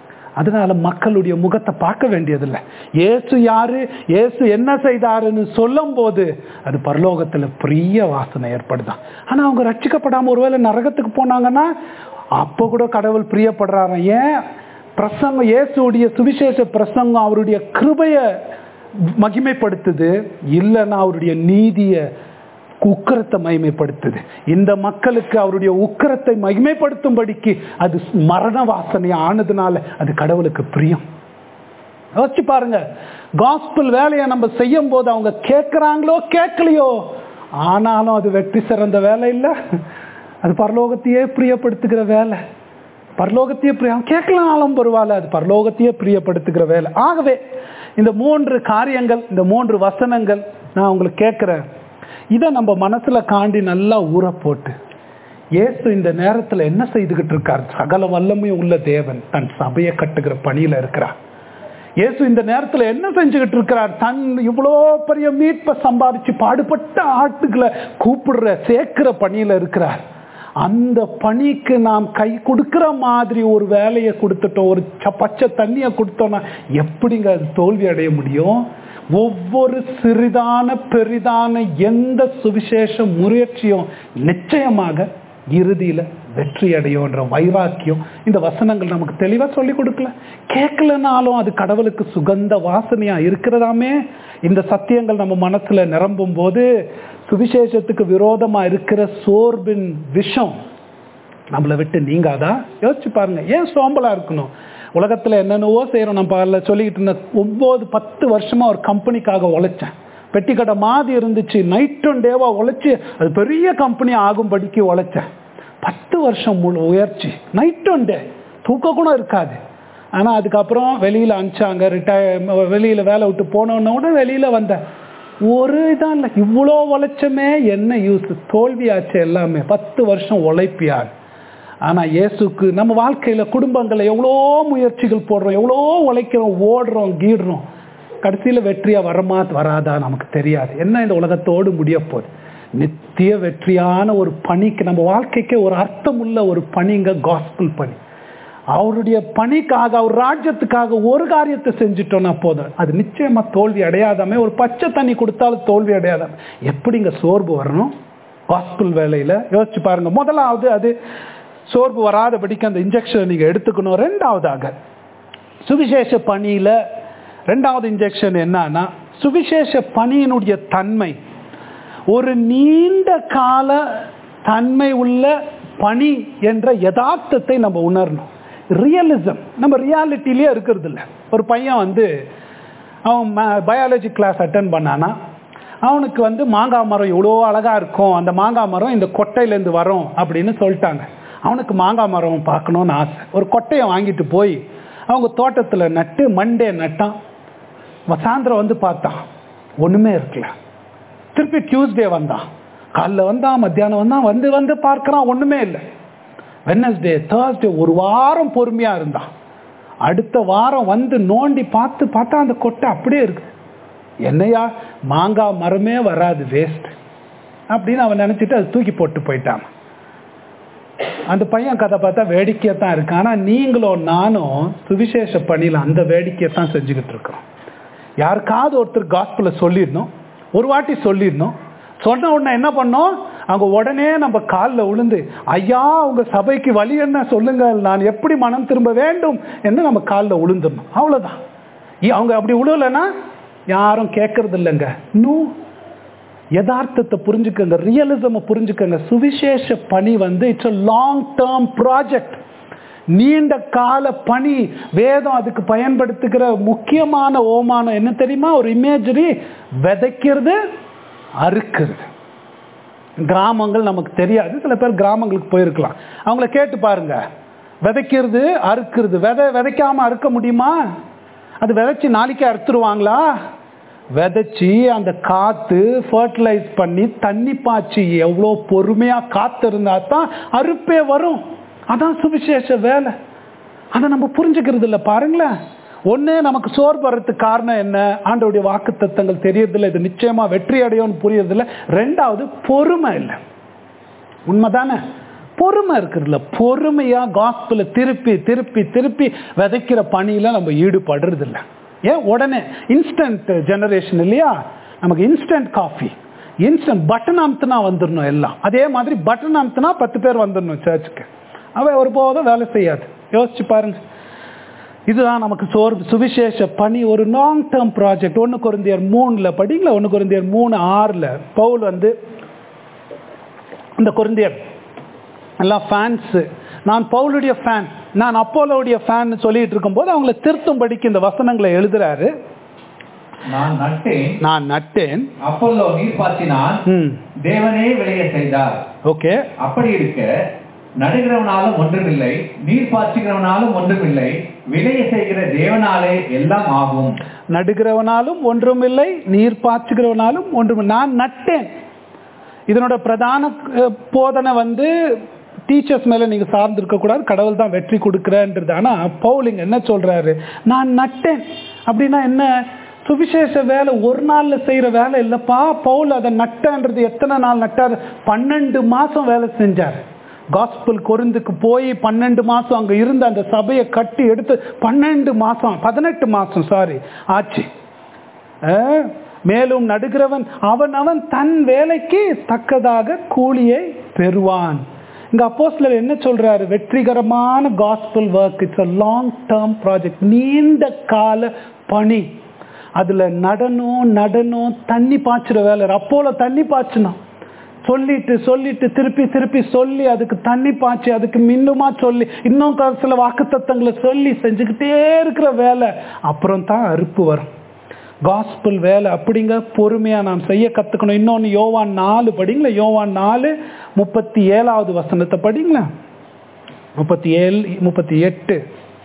அதனால மக்களுடைய முகத்தை பார்க்க வேண்டியதில்லை இயேசு யாரு இயேசு என்ன செய்தாருன்னு சொல்லும் போது அது பரலோகத்துல பிரிய வாசனை ஏற்படுதான் ஆனா அவங்க ரட்சிக்கப்படாம ஒருவேளை நரகத்துக்கு போனாங்கன்னா அப்போ கூட கடவுள் பிரியப்படுறாராம் ஏன் பிரசங்கம் இயேசுடைய சுவிசேஷ பிரசங்கம் அவருடைய கிருபைய மகிமைப்படுத்துது இல்லைன்னா அவருடைய நீதிய உக்கரத்தை மகிமைப்படுத்துது இந்த மக்களுக்கு அவருடைய உக்கரத்தை மகிமைப்படுத்தும்படிக்கு அது மரண வாசனை ஆனதுனால அது கடவுளுக்கு பிரியம் யோசிச்சு பாருங்க காஸ்பிள் வேலையை நம்ம செய்யும் போது அவங்க கேட்குறாங்களோ கேட்கலையோ ஆனாலும் அது வெற்றி சிறந்த வேலை இல்லை அது பரலோகத்தையே பிரியப்படுத்துகிற வேலை பரலோகத்தையே பிரிய கேட்கலனாலும் பரவாயில்ல அது பரலோகத்தையே பிரியப்படுத்துகிற வேலை ஆகவே இந்த மூன்று காரியங்கள் இந்த மூன்று வசனங்கள் நான் உங்களுக்கு கேட்குறேன் இதை நம்ம மனசுல காண்டி நல்லா ஊற போட்டு இயேசு இந்த நேரத்துல என்ன செய்துகிட்டு இருக்கார் சகல வல்லமையும் உள்ள தேவன் தன் சபையை கட்டுகிற பணியில இருக்கிறார் இயேசு இந்த நேரத்துல என்ன செஞ்சுக்கிட்டு இருக்கிறார் தன் இவ்வளோ பெரிய மீட்பை சம்பாதிச்சு பாடுபட்ட ஆட்டுகளை கூப்பிடுற சேர்க்கிற பணியில இருக்கிறார் அந்த பணிக்கு நாம் கை கொடுக்கிற மாதிரி ஒரு வேலையை கொடுத்துட்டோம் ஒரு ச- பச்சை தண்ணியை கொடுத்தோம்னா எப்படிங்க அது தோல்வி அடைய முடியும் ஒவ்வொரு சிறிதான பெரிதான எந்த சுவிசேஷ முயற்சியும் நிச்சயமாக இறுதியில வெற்றி அடையும்ன்ற வைராக்கியம் இந்த வசனங்கள் நமக்கு தெளிவா சொல்லி கொடுக்கல கேட்கலனாலும் அது கடவுளுக்கு சுகந்த வாசனையா இருக்கிறதாமே இந்த சத்தியங்கள் நம்ம மனசுல நிரம்பும் போது சுவிசேஷத்துக்கு விரோதமா இருக்கிற சோர்பின் விஷம் நம்மளை விட்டு நீங்காதா யோசிச்சு பாருங்க ஏன் சோம்பலா இருக்கணும் உலகத்துல என்னென்னவோ செய்யறோம் நம்ம அதில் சொல்லிக்கிட்டு இருந்த ஒன்பது பத்து வருஷமா ஒரு கம்பெனிக்காக உழைச்சேன் பெட்டி கடை மாதிரி இருந்துச்சு நைட் அண்ட் டேவா உழைச்சி அது பெரிய கம்பெனி ஆகும்படிக்கு உழைச்சேன் பத்து வருஷம் முழு உயர்ச்சி நைட் அண்ட் டே தூக்க கூட இருக்காது ஆனா அதுக்கப்புறம் வெளியில அனுப்பிச்சாங்க ரிட்டையர் வெளியில வேலை விட்டு போனோன்னோட வெளியில வந்தேன் ஒரு இதான் இல்லை இவ்வளோ உழைச்சமே என்ன யூஸ் தோல்வியாச்சு எல்லாமே பத்து வருஷம் உழைப்பியார் ஆனா இயேசுக்கு நம்ம வாழ்க்கையில குடும்பங்களை எவ்வளோ முயற்சிகள் போடுறோம் எவ்வளோ உழைக்கிறோம் ஓடுறோம் கீடுறோம் கடைசியில வெற்றியா வரமா வராதா நமக்கு தெரியாது என்ன இந்த உலகத்தோடு முடிய போகுது நித்திய வெற்றியான ஒரு பணிக்கு நம்ம வாழ்க்கைக்கு ஒரு அர்த்தமுள்ள ஒரு பணிங்க காஸ்பிள் பணி அவருடைய பணிக்காக அவர் ராஜ்யத்துக்காக ஒரு காரியத்தை செஞ்சுட்டோம்னா போதும் அது நிச்சயமா தோல்வி அடையாதாமே ஒரு பச்சை தண்ணி கொடுத்தாலும் தோல்வி அடையாதாம எப்படிங்க சோர்வு வரணும் காஸ்பிள் வேலையில யோசிச்சு பாருங்க முதலாவது அது சோர்வு வராதபடிக்கு அந்த இன்ஜெக்ஷன் நீங்க எடுத்துக்கணும் ரெண்டாவதாக சுவிசேஷ பணியில ரெண்டாவது இன்ஜெக்ஷன் என்னன்னா சுவிசேஷ பணியினுடைய தன்மை ஒரு நீண்ட கால தன்மை உள்ள பணி என்ற யதார்த்தத்தை நம்ம உணரணும் ரியலிசம் நம்ம ரியாலிட்டிலேயே இருக்கிறது இல்லை ஒரு பையன் வந்து அவன் பயாலஜி கிளாஸ் அட்டன் பண்ணானா அவனுக்கு வந்து மாங்காய் மரம் இவ்வளோ அழகாக இருக்கும் அந்த மாங்காய் மரம் இந்த கொட்டையிலேருந்து வரும் அப்படின்னு சொல்லிட்டாங்க அவனுக்கு மாங்காய் மரம் பார்க்கணுன்னு ஆசை ஒரு கொட்டையை வாங்கிட்டு போய் அவங்க தோட்டத்தில் நட்டு மண்டே நட்டான் சாயந்தரம் வந்து பார்த்தான் ஒன்றுமே இருக்கல திருப்பி டியூஸ்டே வந்தான் காலைல வந்தான் மத்தியானம் வந்தான் வந்து வந்து பார்க்கறான் ஒண்ணுமே இல்லை வெனஸ்டே தேர்ஸ்டே ஒரு வாரம் பொறுமையா இருந்தான் அடுத்த வாரம் வந்து நோண்டி பார்த்து பார்த்தா அந்த கொட்டை அப்படியே இருக்கு என்னையா மாங்காய் மரமே வராது வேஸ்ட் அப்படின்னு அவன் நினைச்சிட்டு அதை தூக்கி போட்டு போயிட்டான் அந்த பையன் கதை பார்த்தா வேடிக்கையா தான் இருக்கு ஆனா நீங்களும் நானும் சுவிசேஷ பணியில அந்த வேடிக்கையை தான் செஞ்சுக்கிட்டு இருக்கிறோம் யாருக்காவது ஒருத்தர் காஸ்பிள சொல்லிடணும் ஒரு வாட்டி சொல்லிடணும் சொன்ன உடனே என்ன பண்ணோம் அவங்க உடனே நம்ம காலில் விழுந்து ஐயா உங்க சபைக்கு வழி என்ன சொல்லுங்க நான் எப்படி மனம் திரும்ப வேண்டும் என்று நம்ம காலில் விழுந்துடணும் அவ்வளவுதான் இ- அவங்க அப்படி விழுவலைன்னா யாரும் கேட்கறது இல்லைங்க இன்னும் யதார்த்தத்தை புரிஞ்சுக்கங்க ரியலிசமை புரிஞ்சுக்கங்க சுவிசேஷ பணி வந்து it's a long term project நீண்ட கால பணி வேதம் அதுக்கு பயன்படுத்துகிற முக்கியமான ஓமானம் என்ன தெரியுமா ஒரு இமேஜரி விதைக்கிறது அறுக்கிறது கிராமங்கள் நமக்கு தெரியாது சில பேர் கிராமங்களுக்கு போயிருக்கலாம் அவங்கள கேட்டு பாருங்க விதைக்கிறது அறுக்கிறது விதை விதைக்காம அறுக்க முடியுமா அது விதைச்சு நாளைக்கே அறுத்துருவாங்களா விதைச்சி அந்த காத்து ஃபர்டிலைஸ் பண்ணி தண்ணி பாய்ச்சி எவ்வளோ பொறுமையா காத்து இருந்தா தான் அறுப்பே வரும் அதான் சுவிசேஷ வேலை அதை நம்ம புரிஞ்சுக்கிறது இல்லை பாருங்களேன் ஒன்று நமக்கு சோறு வர்றதுக்கு காரணம் என்ன ஆண்டோடைய வாக்கு தத்தங்கள் தெரியறதில்ல இது நிச்சயமா வெற்றி அடையும்னு புரியறதில்ல ரெண்டாவது பொறுமை இல்லை உண்மைதானே பொறுமை இருக்குதுல்ல பொறுமையா காஸ்பிள திருப்பி திருப்பி திருப்பி விதைக்கிற பணியில நம்ம ஈடுபடுறது இல்லை ஏன் உடனே இன்ஸ்டன்ட் ஜெனரேஷன் இல்லையா நமக்கு இன்ஸ்டன்ட் காஃபி இன்ஸ்டன்ட் பட்டன் அமுத்துனா வந்துடணும் எல்லாம் அதே மாதிரி பட்டன் அமுத்துனா பத்து பேர் வந்துடணும் சர்ச்சுக்கு அவன் ஒருபோதும் வேலை செய்யாது யோசிச்சு பாருங்க இதுதான் நமக்கு சோர் சுவிசேஷ பணி ஒரு லாங் டேர்ம் ப்ராஜெக்ட் ஒன்று குருந்தியர் மூணில் படிங்களா ஒன்று குருந்தியர் மூணு ஆறில் பவுல் வந்து இந்த குருந்தியர் எல்லாம் ஃபேன்ஸு நான் பவுலுடைய ஃபேன் நான் அப்போலோடைய ஃபேன் சொல்லிட்டு இருக்கும்போது அவங்கள திருத்தும்படிக்கு இந்த வசனங்களை எழுதுறாரு நான் நட்டேன் நான் நட்டேன் அப்பல்லோ நீர் பாய்ச்சினான் ம் தேவனே விளைய செய்தார் ஓகே அப்படி இருக்க நடுகிறவனாலும் ஒன்றுமில்லை நீர் பாய்ச்சுகிறவனாலும் ஒன்றுமில்லை விளைய செய்கிற தேவனாலே எல்லாம் ஆகும் நடுகிறவனாலும் ஒன்றுமில்லை நீர் பாய்ச்சுகிறவனாலும் ஒன்றும் நான் நட்டேன் இதனோட பிரதான அஹ், போதனை வந்து டீச்சர்ஸ் மேல நீங்க சார்ந்து இருக்கக்கூடாது கடவுள் தான் வெற்றி கொடுக்குறன்றது ஆனா பவுலிங் என்ன சொல்றாரு நான் நட்டேன் அப்படின்னா என்ன சுவிசேஷ வேலை ஒரு நாள்ல செய்யற வேலை இல்லப்பா பவுல் அதை நட்டன்றது எத்தனை நாள் நட்டார் பன்னெண்டு மாசம் வேலை செஞ்சார் காஸ்பிள் கொருந்துக்கு போய் பன்னெண்டு மாசம் அங்க இருந்து அந்த சபையை கட்டி எடுத்து பன்னெண்டு மாசம் பதினெட்டு மாசம் சாரி ஆச்சு அஹ், மேலும் நடுகிறவன் அவன் அவன் தன் வேலைக்கு தக்கதாக கூலியை பெறுவான் இங்க அப்போஸ்லர் என்ன சொல்றாரு வெற்றிகரமான gospel work it's a long term project நீண்ட கால பணி அதுல நடனம் நடனம் தண்ணி பாய்ச்சுற வேலை அப்போல தண்ணி பாய்ச்சணும் சொல்லிட்டு சொல்லிட்டு திருப்பி திருப்பி சொல்லி அதுக்கு தண்ணி பாய்ச்சி அதுக்கு மின்னுமா சொல்லி இன்னும் க- சில வாக்குத்தத்தங்களை சொல்லி செஞ்சுக்கிட்டே இருக்கிற வேலை அப்புறம் தான் அறுப்பு வரும் காஸ்பிள் வேலை அப்படிங்க பொறுமையா நாம் செய்ய கத்துக்கணும் இன்னொன்னு யோவான் நாலு படிங்களா யோவான் நாலு முப்பத்தி ஏழாவது வசனத்தை படிங்களா முப்பத்தி ஏழு முப்பத்தி எட்டு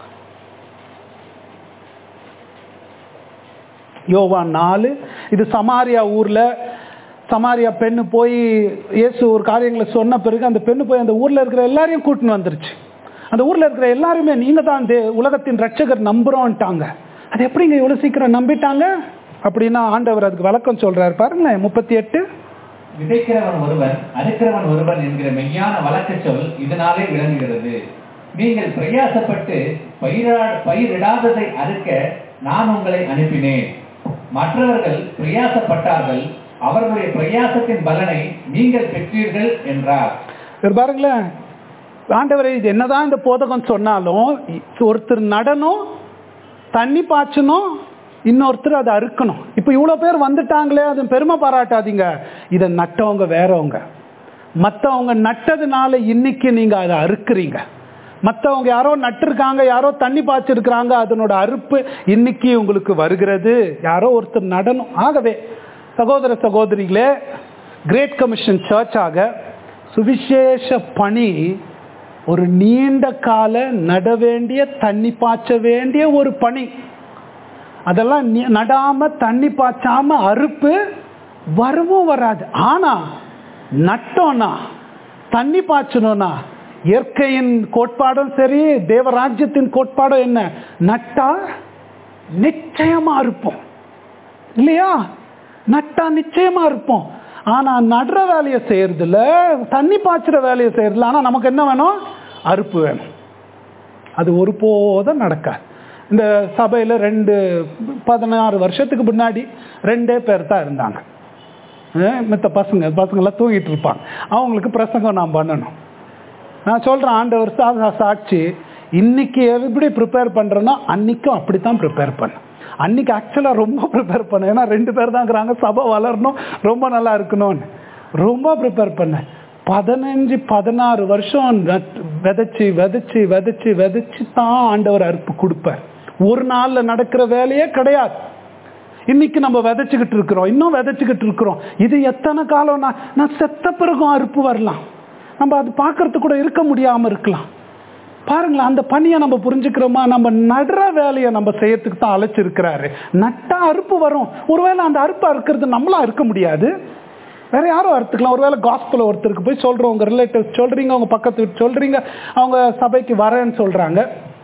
யோவான் நாலு இது சமாரியா ஊர்ல சமாரியா பெண்ணு போய் இயேசு ஒரு காரியங்களை சொன்ன பிறகு அந்த பெண்ணு போய் அந்த ஊர்ல இருக்கிற எல்லாரையும் கூட்டின்னு வந்துருச்சு அந்த ஊர்ல இருக்கிற எல்லாருமே நீங்க தான் தே- உலகத்தின் ரட்சகர் நம்புறோம்ட்டாங்க அது எப்படிங்க இவ்வளவு சீக்கிரம் நம்பிட்டாங்க அப்படின்னா ஆண்டவர் அதுக்கு விளக்கம் சொல்றாரு பாருங்களேன் முப்பத்தி எட்டு விதைக்கிறவன் ஒருவன் அறுக்கிறவன் ஒருவன் என்கிற மெய்யான வழக்கு சொல் இதனாலே விளங்குகிறது நீங்கள் பிரயாசப்பட்டு பயிரா பயிரிடாததை அறுக்க நான் உங்களை அனுப்பினேன் மற்றவர்கள் பிரயாசப்பட்டார்கள் அவர்களுடைய பிரயாசத்தின் பலனை நீங்கள் பெற்றீர்கள் என்றார் இவர் பாருங்களேன் ஆண்டவரை இது என்னதான் இந்த போதகம் சொன்னாலும் ஒருத்தர் நடனம் தண்ணி பாய்ச்சணும் இன்னொருத்தர் அதை அறுக்கணும் இப்போ இவ்வளோ பேர் வந்துட்டாங்களே அது பெருமை பாராட்டாதீங்க இதை நட்டவங்க வேறவங்க மற்றவங்க நட்டதுனால இன்னைக்கு நீங்க அதை அறுக்குறீங்க மற்றவங்க யாரோ நட்டிருக்காங்க யாரோ தண்ணி பாய்ச்சிருக்கிறாங்க அதனோட அறுப்பு இன்னைக்கு உங்களுக்கு வருகிறது யாரோ ஒருத்தர் நடனம் ஆகவே சகோதர சகோதரிகளே கிரேட் கமிஷன் சர்ச்சாக சுவிசேஷ பணி ஒரு நீண்ட கால நட வேண்டிய தண்ணி பாய்ச்ச வேண்டிய ஒரு பணி அதெல்லாம் நி- நடாம தண்ணி பாய்ச்சாம அறுப்பு வரவும் வராது ஆனா நட்டோம்னா தண்ணி பாய்ச்சணும்னா இயற்கையின் கோட்பாடும் சரி தேவராஜ்யத்தின் கோட்பாடும் என்ன நட்டா நிச்சயமா இருப்போம் இல்லையா நட்டா நிச்சயமா இருப்போம் ஆனா நடுற வேலையை செய்யறதுல தண்ணி பாய்ச்சுற வேலையை செய்யறதுல ஆனா நமக்கு என்ன வேணும் அறுப்பு வேணும் அது ஒருபோதும் நடக்காது இந்த சபையில ரெண்டு பதினாறு வருஷத்துக்கு முன்னாடி ரெண்டே பேர் தான் இருந்தாங்க அஹ் மித்த பசங்க பசங்களாம் தூங்கிட்டு இருப்பாங்க அவங்களுக்கு பிரசங்கம் நான் பண்ணணும் நான் சொல்றேன் ஆண்டவர் சா- சாட்சி இன்னைக்கு எப்படி ப்ரிப்பேர் பண்றேனோ அன்னைக்கும் அப்படித்தான் ப்ரிப்பேர் பண்ணேன் அன்னைக்கு ஆக்சுவலாக ரொம்ப ப்ரிப்பேர் பண்ணேன் ஏன்னா ரெண்டு பேர் தான் இருக்கிறாங்க சபை வளரணும் ரொம்ப நல்லா இருக்கணும்னு ரொம்ப ப்ரிப்பேர் பண்ணேன் பதினஞ்சு பதினாறு வருஷம் நட்- விதைச்சு விதைச்சு விதைச்சு விதைச்சு தான் ஆண்டவர் அறுப்பு கொடுப்பார் ஒரு நாள்ல நடக்கிற வேலையே கிடையாது இன்னைக்கு நம்ம விதைச்சுக்கிட்டு இருக்கிறோம் இன்னும் விதைச்சுக்கிட்டு இருக்கிறோம் இது எத்தனை காலம் நான் நான் செத்த பிறகும் அறுப்பு வரலாம் நம்ம அது பார்க்கறதுக்கு கூட இருக்க முடியாம இருக்கலாம் பாருங்களேன் அந்த பணியை நம்ம புரிஞ்சுக்கிறோமா நம்ம நடுற வேலையை நம்ம செய்யறதுக்கு தான் அழைச்சிருக்கிறாரு நட்டா அறுப்பு வரும் ஒருவேளை அந்த அறுப்பு அறுக்கிறது நம்மளா இருக்க முடியாது வேற யாரும் அறுத்துக்கலாம் ஒருவேளை காஸ்பிள் ஒருத்தருக்கு போய் சொல்றோம் உங்க ரிலேட்டிவ் சொல்றீங்க உங்க பக்கத்து வீட்டு சொல்றீங்க அவங்க சபைக்கு வரேன்னு சொல்றாங்க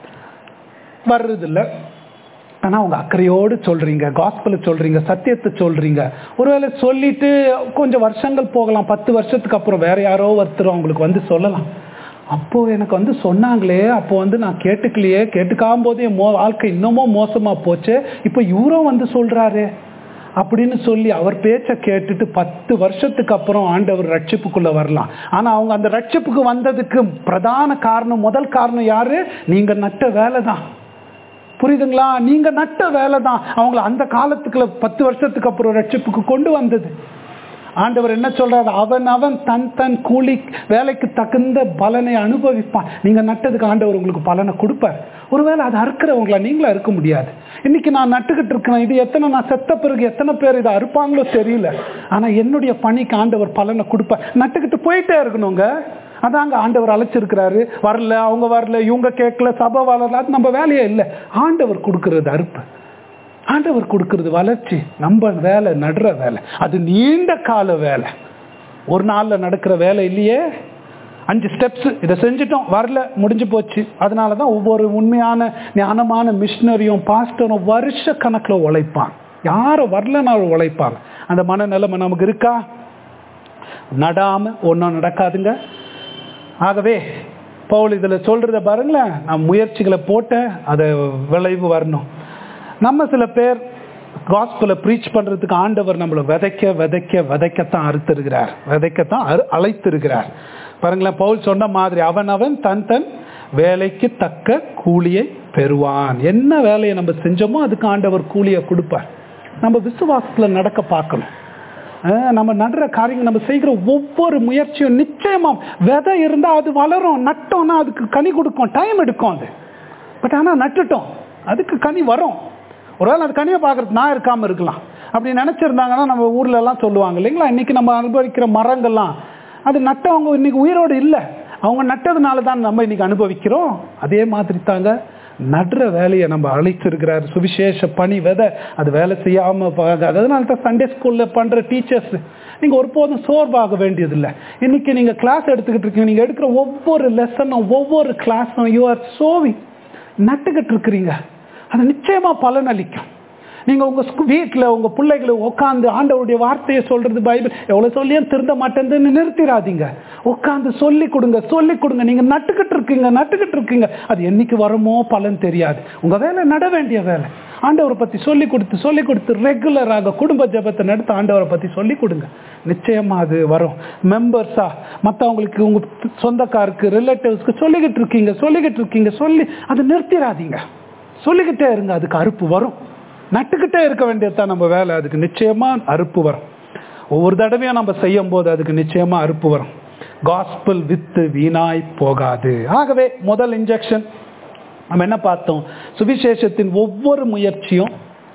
வர்றது இல்ல ஆனா அவங்க அக்கறையோடு சொல்றீங்க காஸ்பல சொல்றீங்க சத்தியத்தை சொல்றீங்க ஒருவேளை சொல்லிட்டு கொஞ்சம் வருஷங்கள் போகலாம் பத்து வருஷத்துக்கு அப்புறம் வேற யாரோ ஒருத்தர் அவங்களுக்கு வந்து சொல்லலாம் அப்போ எனக்கு வந்து சொன்னாங்களே அப்போ வந்து நான் கேட்டுக்கலையே கேட்டுக்காம போதே மோ வாழ்க்கை இன்னமும் மோசமா போச்சு இப்போ இவரும் வந்து சொல்றாரு அப்படின்னு சொல்லி அவர் பேச்சை கேட்டுட்டு பத்து வருஷத்துக்கு அப்புறம் ஆண்டவர் ரட்சிப்புக்குள்ள வரலாம் ஆனா அவங்க அந்த ரட்சிப்புக்கு வந்ததுக்கு பிரதான காரணம் முதல் காரணம் யாரு நீங்க நட்ட வேலை தான் புரியுதுங்களா நீங்க நட்ட வேலை தான் அவங்கள அந்த காலத்துக்குள்ள பத்து வருஷத்துக்கு அப்புறம் ரட்சிப்புக்கு கொண்டு வந்தது ஆண்டவர் என்ன சொல்றாரு அவன் அவன் தன் தன் கூலி வேலைக்கு தகுந்த பலனை அனுபவிப்பான் நீங்க நட்டதுக்கு ஆண்டவர் உங்களுக்கு பலனை கொடுப்பார் ஒருவேளை அதை அறுக்கிறவங்களா நீங்களா அறுக்க முடியாது இன்னைக்கு நான் நட்டுக்கிட்டு இருக்கிறேன் இது எத்தனை நான் செத்த பிறகு எத்தனை பேர் இதை அறுப்பாங்களோ தெரியல ஆனா என்னுடைய பணிக்கு ஆண்டவர் பலனை கொடுப்பார் நட்டுக்கிட்டு போயிட்டே இருக்கணுங்க அதாங்க ஆண்டவர் அழைச்சிருக்கிறாரு வரல அவங்க வரல இவங்க கேட்கல சபை வளரல அது நம்ம வேலையே இல்லை ஆண்டவர் கொடுக்கறது அறுப்பு ஆண்டவர் கொடுக்கறது வளர்ச்சி நம்ம வேலை நடுற வேலை அது நீண்ட கால வேலை ஒரு நாள்ல நடக்கிற வேலை இல்லையே அஞ்சு ஸ்டெப்ஸ் இதை செஞ்சிட்டோம் வரல முடிஞ்சு போச்சு அதனால தான் ஒவ்வொரு உண்மையான ஞானமான மிஷினரியும் பாஸ்டரும் வருஷ கணக்கில் உழைப்பான் யாரும் வரலனாலும் உழைப்பாங்க அந்த மனநிலைமை நமக்கு இருக்கா நடாம ஒன்றும் நடக்காதுங்க ஆகவே பவுல் இதில் சொல்றத பாருங்களேன் நான் முயற்சிகளை போட்டேன் அதை விளைவு வரணும் நம்ம சில பேர் காஸ்பலை ப்ரீச் பண்றதுக்கு ஆண்டவர் நம்மளை விதைக்க விதைக்க விதைக்கத்தான் அறுத்திருக்கிறார் விதைக்கத்தான் அறு அழைத்திருக்கிறார் பாருங்களேன் பவுல் சொன்ன மாதிரி அவன் அவன் தன் தன் வேலைக்கு தக்க கூலியை பெறுவான் என்ன வேலையை நம்ம செஞ்சோமோ அதுக்கு ஆண்டவர் கூலியை கொடுப்பார் நம்ம விசுவாசத்துல நடக்க பார்க்கணும் அஹ் நம்ம நடுற காரியங்கள் நம்ம செய்கிற ஒவ்வொரு முயற்சியும் நிச்சயமா விதை இருந்தா அது வளரும் நட்டோம்னா அதுக்கு கனி கொடுக்கும் டைம் எடுக்கும் அது பட் ஆனா நட்டுட்டோம் அதுக்கு கனி வரும் ஒருவேளை அது கனியை பார்க்கறது நான் இருக்காம இருக்கலாம் அப்படி நினைச்சிருந்தாங்கன்னா நம்ம ஊர்ல எல்லாம் சொல்லுவாங்க இல்லைங்களா இன்னைக்கு நம்ம அனுபவிக்கிற மரங்கள்லாம் அது நட்டவங்க இன்னைக்கு உயிரோடு இல்லை அவங்க நட்டதுனால தான் நம்ம இன்னைக்கு அனுபவிக்கிறோம் அதே மாதிரி தாங்க நடுற வேலையை நம்ம அழைச்சிருக்கிறார் சுவிசேஷ பணி விதை அது வேலை செய்யாம பாக அதனால தான் சண்டே ஸ்கூல்ல பண்ற டீச்சர்ஸ் நீங்க ஒருபோதும் சோர்வாக வேண்டியதில்லை இன்னைக்கு நீங்க கிளாஸ் எடுத்துக்கிட்டு இருக்கீங்க நீங்க எடுக்கிற ஒவ்வொரு லெசனும் ஒவ்வொரு கிளாஸும் யூ ஆர் சோவிங் நட்டுக்கிட்டு இருக்கிறீங்க அது நிச்சயமா பலன் அளிக்கும் நீங்க உங்க ஸ்கூ- வீட்ல உங்க பிள்ளைகளை உட்காந்து ஆண்டவருடைய வார்த்தையை சொல்றது பைபிள் எவ்வளவு சொல்லியும் திருந்த மாட்டேன்னு நிறுத்திடாதீங்க உட்காந்து சொல்லி கொடுங்க சொல்லி கொடுங்க நீங்க நட்டுக்கிட்டு இருக்கீங்க நட்டுக்கிட்டு இருக்கீங்க அது என்னைக்கு வருமோ பலன் தெரியாது உங்க வேலை நட வேண்டிய வேலை ஆண்டவரை பத்தி சொல்லி கொடுத்து சொல்லி கொடுத்து ரெகுலராக குடும்ப ஜெபத்தை நடத்த ஆண்டவரை பத்தி சொல்லி கொடுங்க நிச்சயமா அது வரும் மெம்பர்ஸா மற்றவங்களுக்கு உங்க சொந்தக்காருக்கு ரிலேட்டிவ்ஸ்க்கு சொல்லிக்கிட்டு இருக்கீங்க சொல்லிக்கிட்டு இருக்கீங்க சொல்லி அதை நிறுத்திடாதீங்க சொல்லிக்கிட்டே இருங்க அதுக்கு அறுப்பு வரும் நட்டுக்கிட்டே இருக்க வேண்டியதுதான் நம்ம வேலை அதுக்கு நிச்சயமா அறுப்பு வரும் ஒவ்வொரு தடவையும் நம்ம செய்யும் போது அதுக்கு நிச்சயமா அறுப்பு வரும் காஸ்பிள் வித்து வீணாய் போகாது ஆகவே முதல் இன்ஜெக்ஷன் நம்ம என்ன பார்த்தோம் சுவிசேஷத்தின் ஒவ்வொரு முயற்சியும்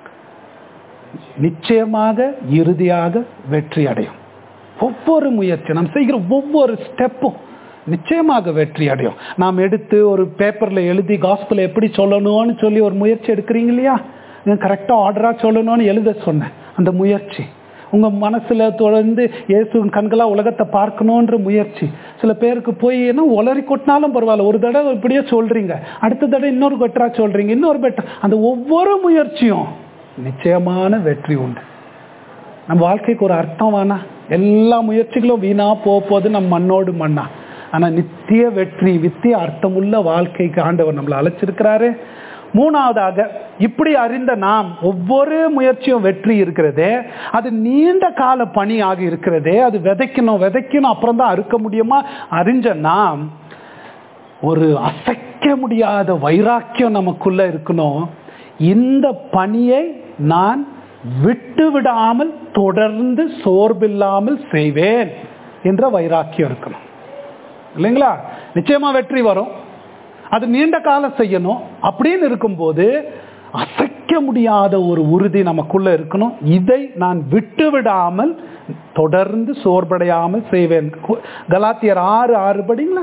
நிச்சயமாக இறுதியாக வெற்றி அடையும் ஒவ்வொரு முயற்சி நாம் செய்கிற ஒவ்வொரு ஸ்டெப்பும் நிச்சயமாக வெற்றி அடையும் நாம் எடுத்து ஒரு பேப்பர்ல எழுதி காஸ்பிள் எப்படி சொல்லணும்னு சொல்லி ஒரு முயற்சி எடுக்கிறீங்க இல்லையா கரெக்டாக ஆர்டரா சொல்லணும்னு எழுத சொன்னேன் அந்த முயற்சி உங்க மனசுல தொடர்ந்து இயேசு கண்களா உலகத்தை பார்க்கணுன்ற முயற்சி சில பேருக்கு போய் என்ன உளறி கொட்டினாலும் பரவாயில்ல ஒரு தடவை இப்படியே சொல்றீங்க அடுத்த தடவை இன்னொரு பெட்டரா சொல்றீங்க இன்னொரு பெட்டர் அந்த ஒவ்வொரு முயற்சியும் நிச்சயமான வெற்றி உண்டு நம்ம வாழ்க்கைக்கு ஒரு அர்த்தம் வேணா எல்லா முயற்சிகளும் வீணா போக போது நம்ம மண்ணோடு மண்ணா ஆனா நித்திய வெற்றி வித்திய அர்த்தமுள்ள வாழ்க்கைக்கு ஆண்டவர் நம்மளை அழைச்சிருக்கிறாரு மூணாவதாக இப்படி அறிந்த நாம் ஒவ்வொரு முயற்சியும் வெற்றி இருக்கிறதே அது நீண்ட கால பணி ஆகி இருக்கிறதே அது விதைக்கணும் விதைக்கணும் அப்புறம் தான் அறுக்க முடியுமா அறிஞ்ச நாம் ஒரு அசைக்க முடியாத வைராக்கியம் நமக்குள்ள இருக்கணும் இந்த பணியை நான் விட்டு விடாமல் தொடர்ந்து சோர்பில்லாமல் செய்வேன் என்ற வைராக்கியம் இருக்கணும் இல்லைங்களா நிச்சயமா வெற்றி வரும் அது நீண்ட காலம் செய்யணும் அப்படின்னு இருக்கும்போது அசைக்க முடியாத ஒரு உறுதி நமக்குள்ள இருக்கணும் இதை நான் விட்டு விடாமல் தொடர்ந்து சோர்வடையாமல் செய்வேன் கு- கலாத்தியர் ஆறு ஆறு படிங்களா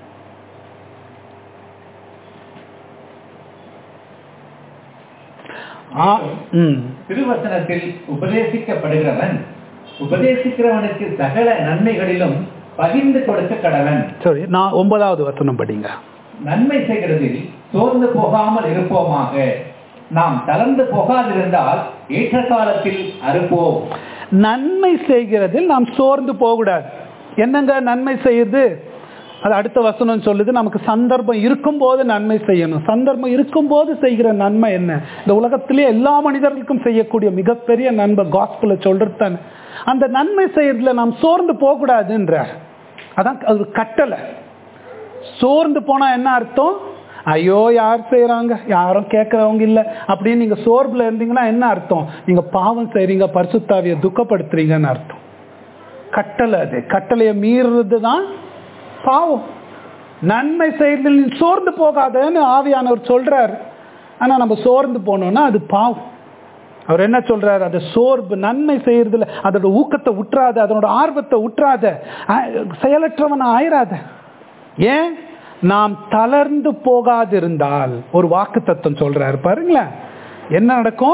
ஆ, ம் திருவசனத்தில் உபதேசிக்கப்படுகிறவன் உபதேசிக்கிறவனுக்கு சகல நன்மைகளிலும் பகிர்ந்து கொடுக்க கடவன் சரி நான் ஒன்பதாவது வசனம் படிங்க நன்மை செய்கிறதில் சோர்ந்து போகாமல் இருப்போமாக நாம் தளர்ந்து போகாதிருந்தால் ஏற்ற காலத்தில் அறுப்போம் நன்மை செய்கிறதில் நாம் சோர்ந்து போகக்கூடாது என்னங்க நன்மை செய்யுது அது அடுத்த வசனம் சொல்லுது நமக்கு சந்தர்ப்பம் இருக்கும்போது நன்மை செய்யணும் சந்தர்ப்பம் இருக்கும்போது செய்கிற நன்மை என்ன இந்த உலகத்திலே எல்லா மனிதர்களுக்கும் செய்யக்கூடிய மிகப்பெரிய நன்மை காஸ்பிள சொல்றது தானே அந்த நன்மை செய்யறதுல நாம் சோர்ந்து போகக்கூடாதுன்றார் அதான் அது ஒரு கட்டளை சோர்ந்து போனா என்ன அர்த்தம் ஐயோ யார் செய்றாங்க யாரும் கேட்கறவங்க இல்ல அப்படின்னு நீங்க சோர்வுல இருந்தீங்கன்னா என்ன அர்த்தம் நீங்க பாவம் செய்றீங்க பரிசுத்தாவிய துக்கப்படுத்துறீங்கன்னு அர்த்தம் கட்டளை அது கட்டளையை மீறுறது தான் பாவம் நன்மை செய்யறதில் நீ சோர்ந்து போகாதன்னு ஆவியானவர் சொல்றாரு ஆனா நம்ம சோர்ந்து போனோம்னா அது பாவம் அவர் என்ன சொல்றாரு அது சோர்வு நன்மை செய்யறதுல அதோட ஊக்கத்தை உற்றாத அதனோட ஆர்வத்தை உற்றாத அ- செயலற்றவன் ஆயிராத ஏன் நாம் தளர்ந்து போகாதிருந்தால் ஒரு வாக்கு தத்துவம் சொல்றாரு பாருங்களேன் என்ன நடக்கும்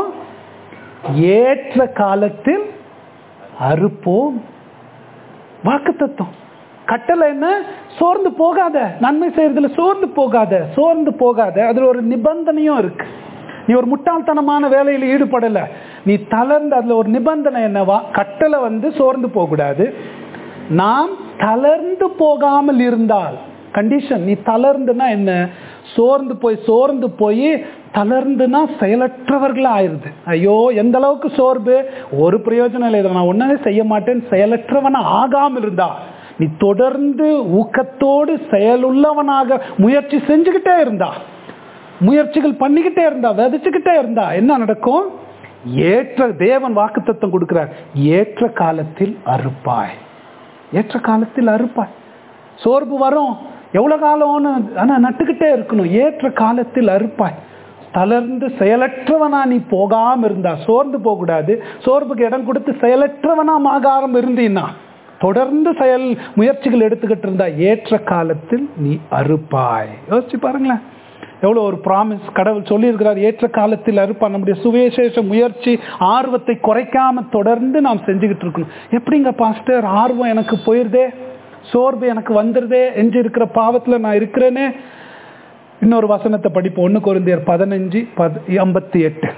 ஏற்ற காலத்தில் அறுப்போம் வாக்கு தத்துவம் கட்டளை என்ன சோர்ந்து போகாத நன்மை செய்யறதுல சோர்ந்து போகாத சோர்ந்து போகாத அதுல ஒரு நிபந்தனையும் இருக்கு நீ ஒரு முட்டாள்தனமான வேலையில் ஈடுபடல நீ தளர்ந்து அதுல ஒரு நிபந்தனை என்னவா கட்டளை வந்து சோர்ந்து போகக்கூடாது நாம் தளர்ந்து போகாமல் இருந்தால் கண்டிஷன் நீ தளர்ந்துனா என்ன சோர்ந்து போய் சோர்ந்து போய் தளர்ந்துனா செயலற்றவர்களா ஆயிருது ஐயோ எந்த அளவுக்கு சோர்வு ஒரு பிரயோஜனம் இல்லை இதை நான் ஒன்னே செய்ய மாட்டேன் செயலற்றவனா ஆகாமல் இருந்தா நீ தொடர்ந்து ஊக்கத்தோடு செயலுள்ளவனாக முயற்சி செஞ்சுக்கிட்டே இருந்தா முயற்சிகள் பண்ணிக்கிட்டே இருந்தா விதைச்சுக்கிட்டே இருந்தா என்ன நடக்கும் ஏற்ற தேவன் வாக்குத்தத்தம் கொடுக்கிறார் ஏற்ற காலத்தில் அறுப்பாய் ஏற்ற காலத்தில் அறுப்பாய் சோர்வு வரும் எவ்வளவு காலம்னு ஆனா நட்டுக்கிட்டே இருக்கணும் ஏற்ற காலத்தில் அறுப்பாய் தளர்ந்து செயலற்றவனா நீ போகாம இருந்தா சோர்ந்து போகக்கூடாது சோர்வுக்கு இடம் கொடுத்து செயலற்றவனா ஆகாரம் இருந்தீன்னா தொடர்ந்து செயல் முயற்சிகள் எடுத்துக்கிட்டு இருந்தா ஏற்ற காலத்தில் நீ அறுப்பாய் யோசிச்சு பாருங்களேன் எவ்வளோ ஒரு ப்ராமிஸ் கடவுள் சொல்லியிருக்கிறார் ஏற்ற காலத்தில் அறுப்பா நம்முடைய சுவிசேஷ முயற்சி ஆர்வத்தை குறைக்காம தொடர்ந்து நாம் செஞ்சுக்கிட்டு இருக்கணும் எப்படிங்க பாஸ்டர் ஆர்வம் எனக்கு போயிருதே சோர்வு எனக்கு வந்துருதே எஞ்சி இருக்கிற பாவத்தில் நான் இருக்கிறேனே இன்னொரு வசனத்தை படிப்போம் ஒன்று குருந்தியர் பதினஞ்சு பத் ஐம்பத்தி எட்டு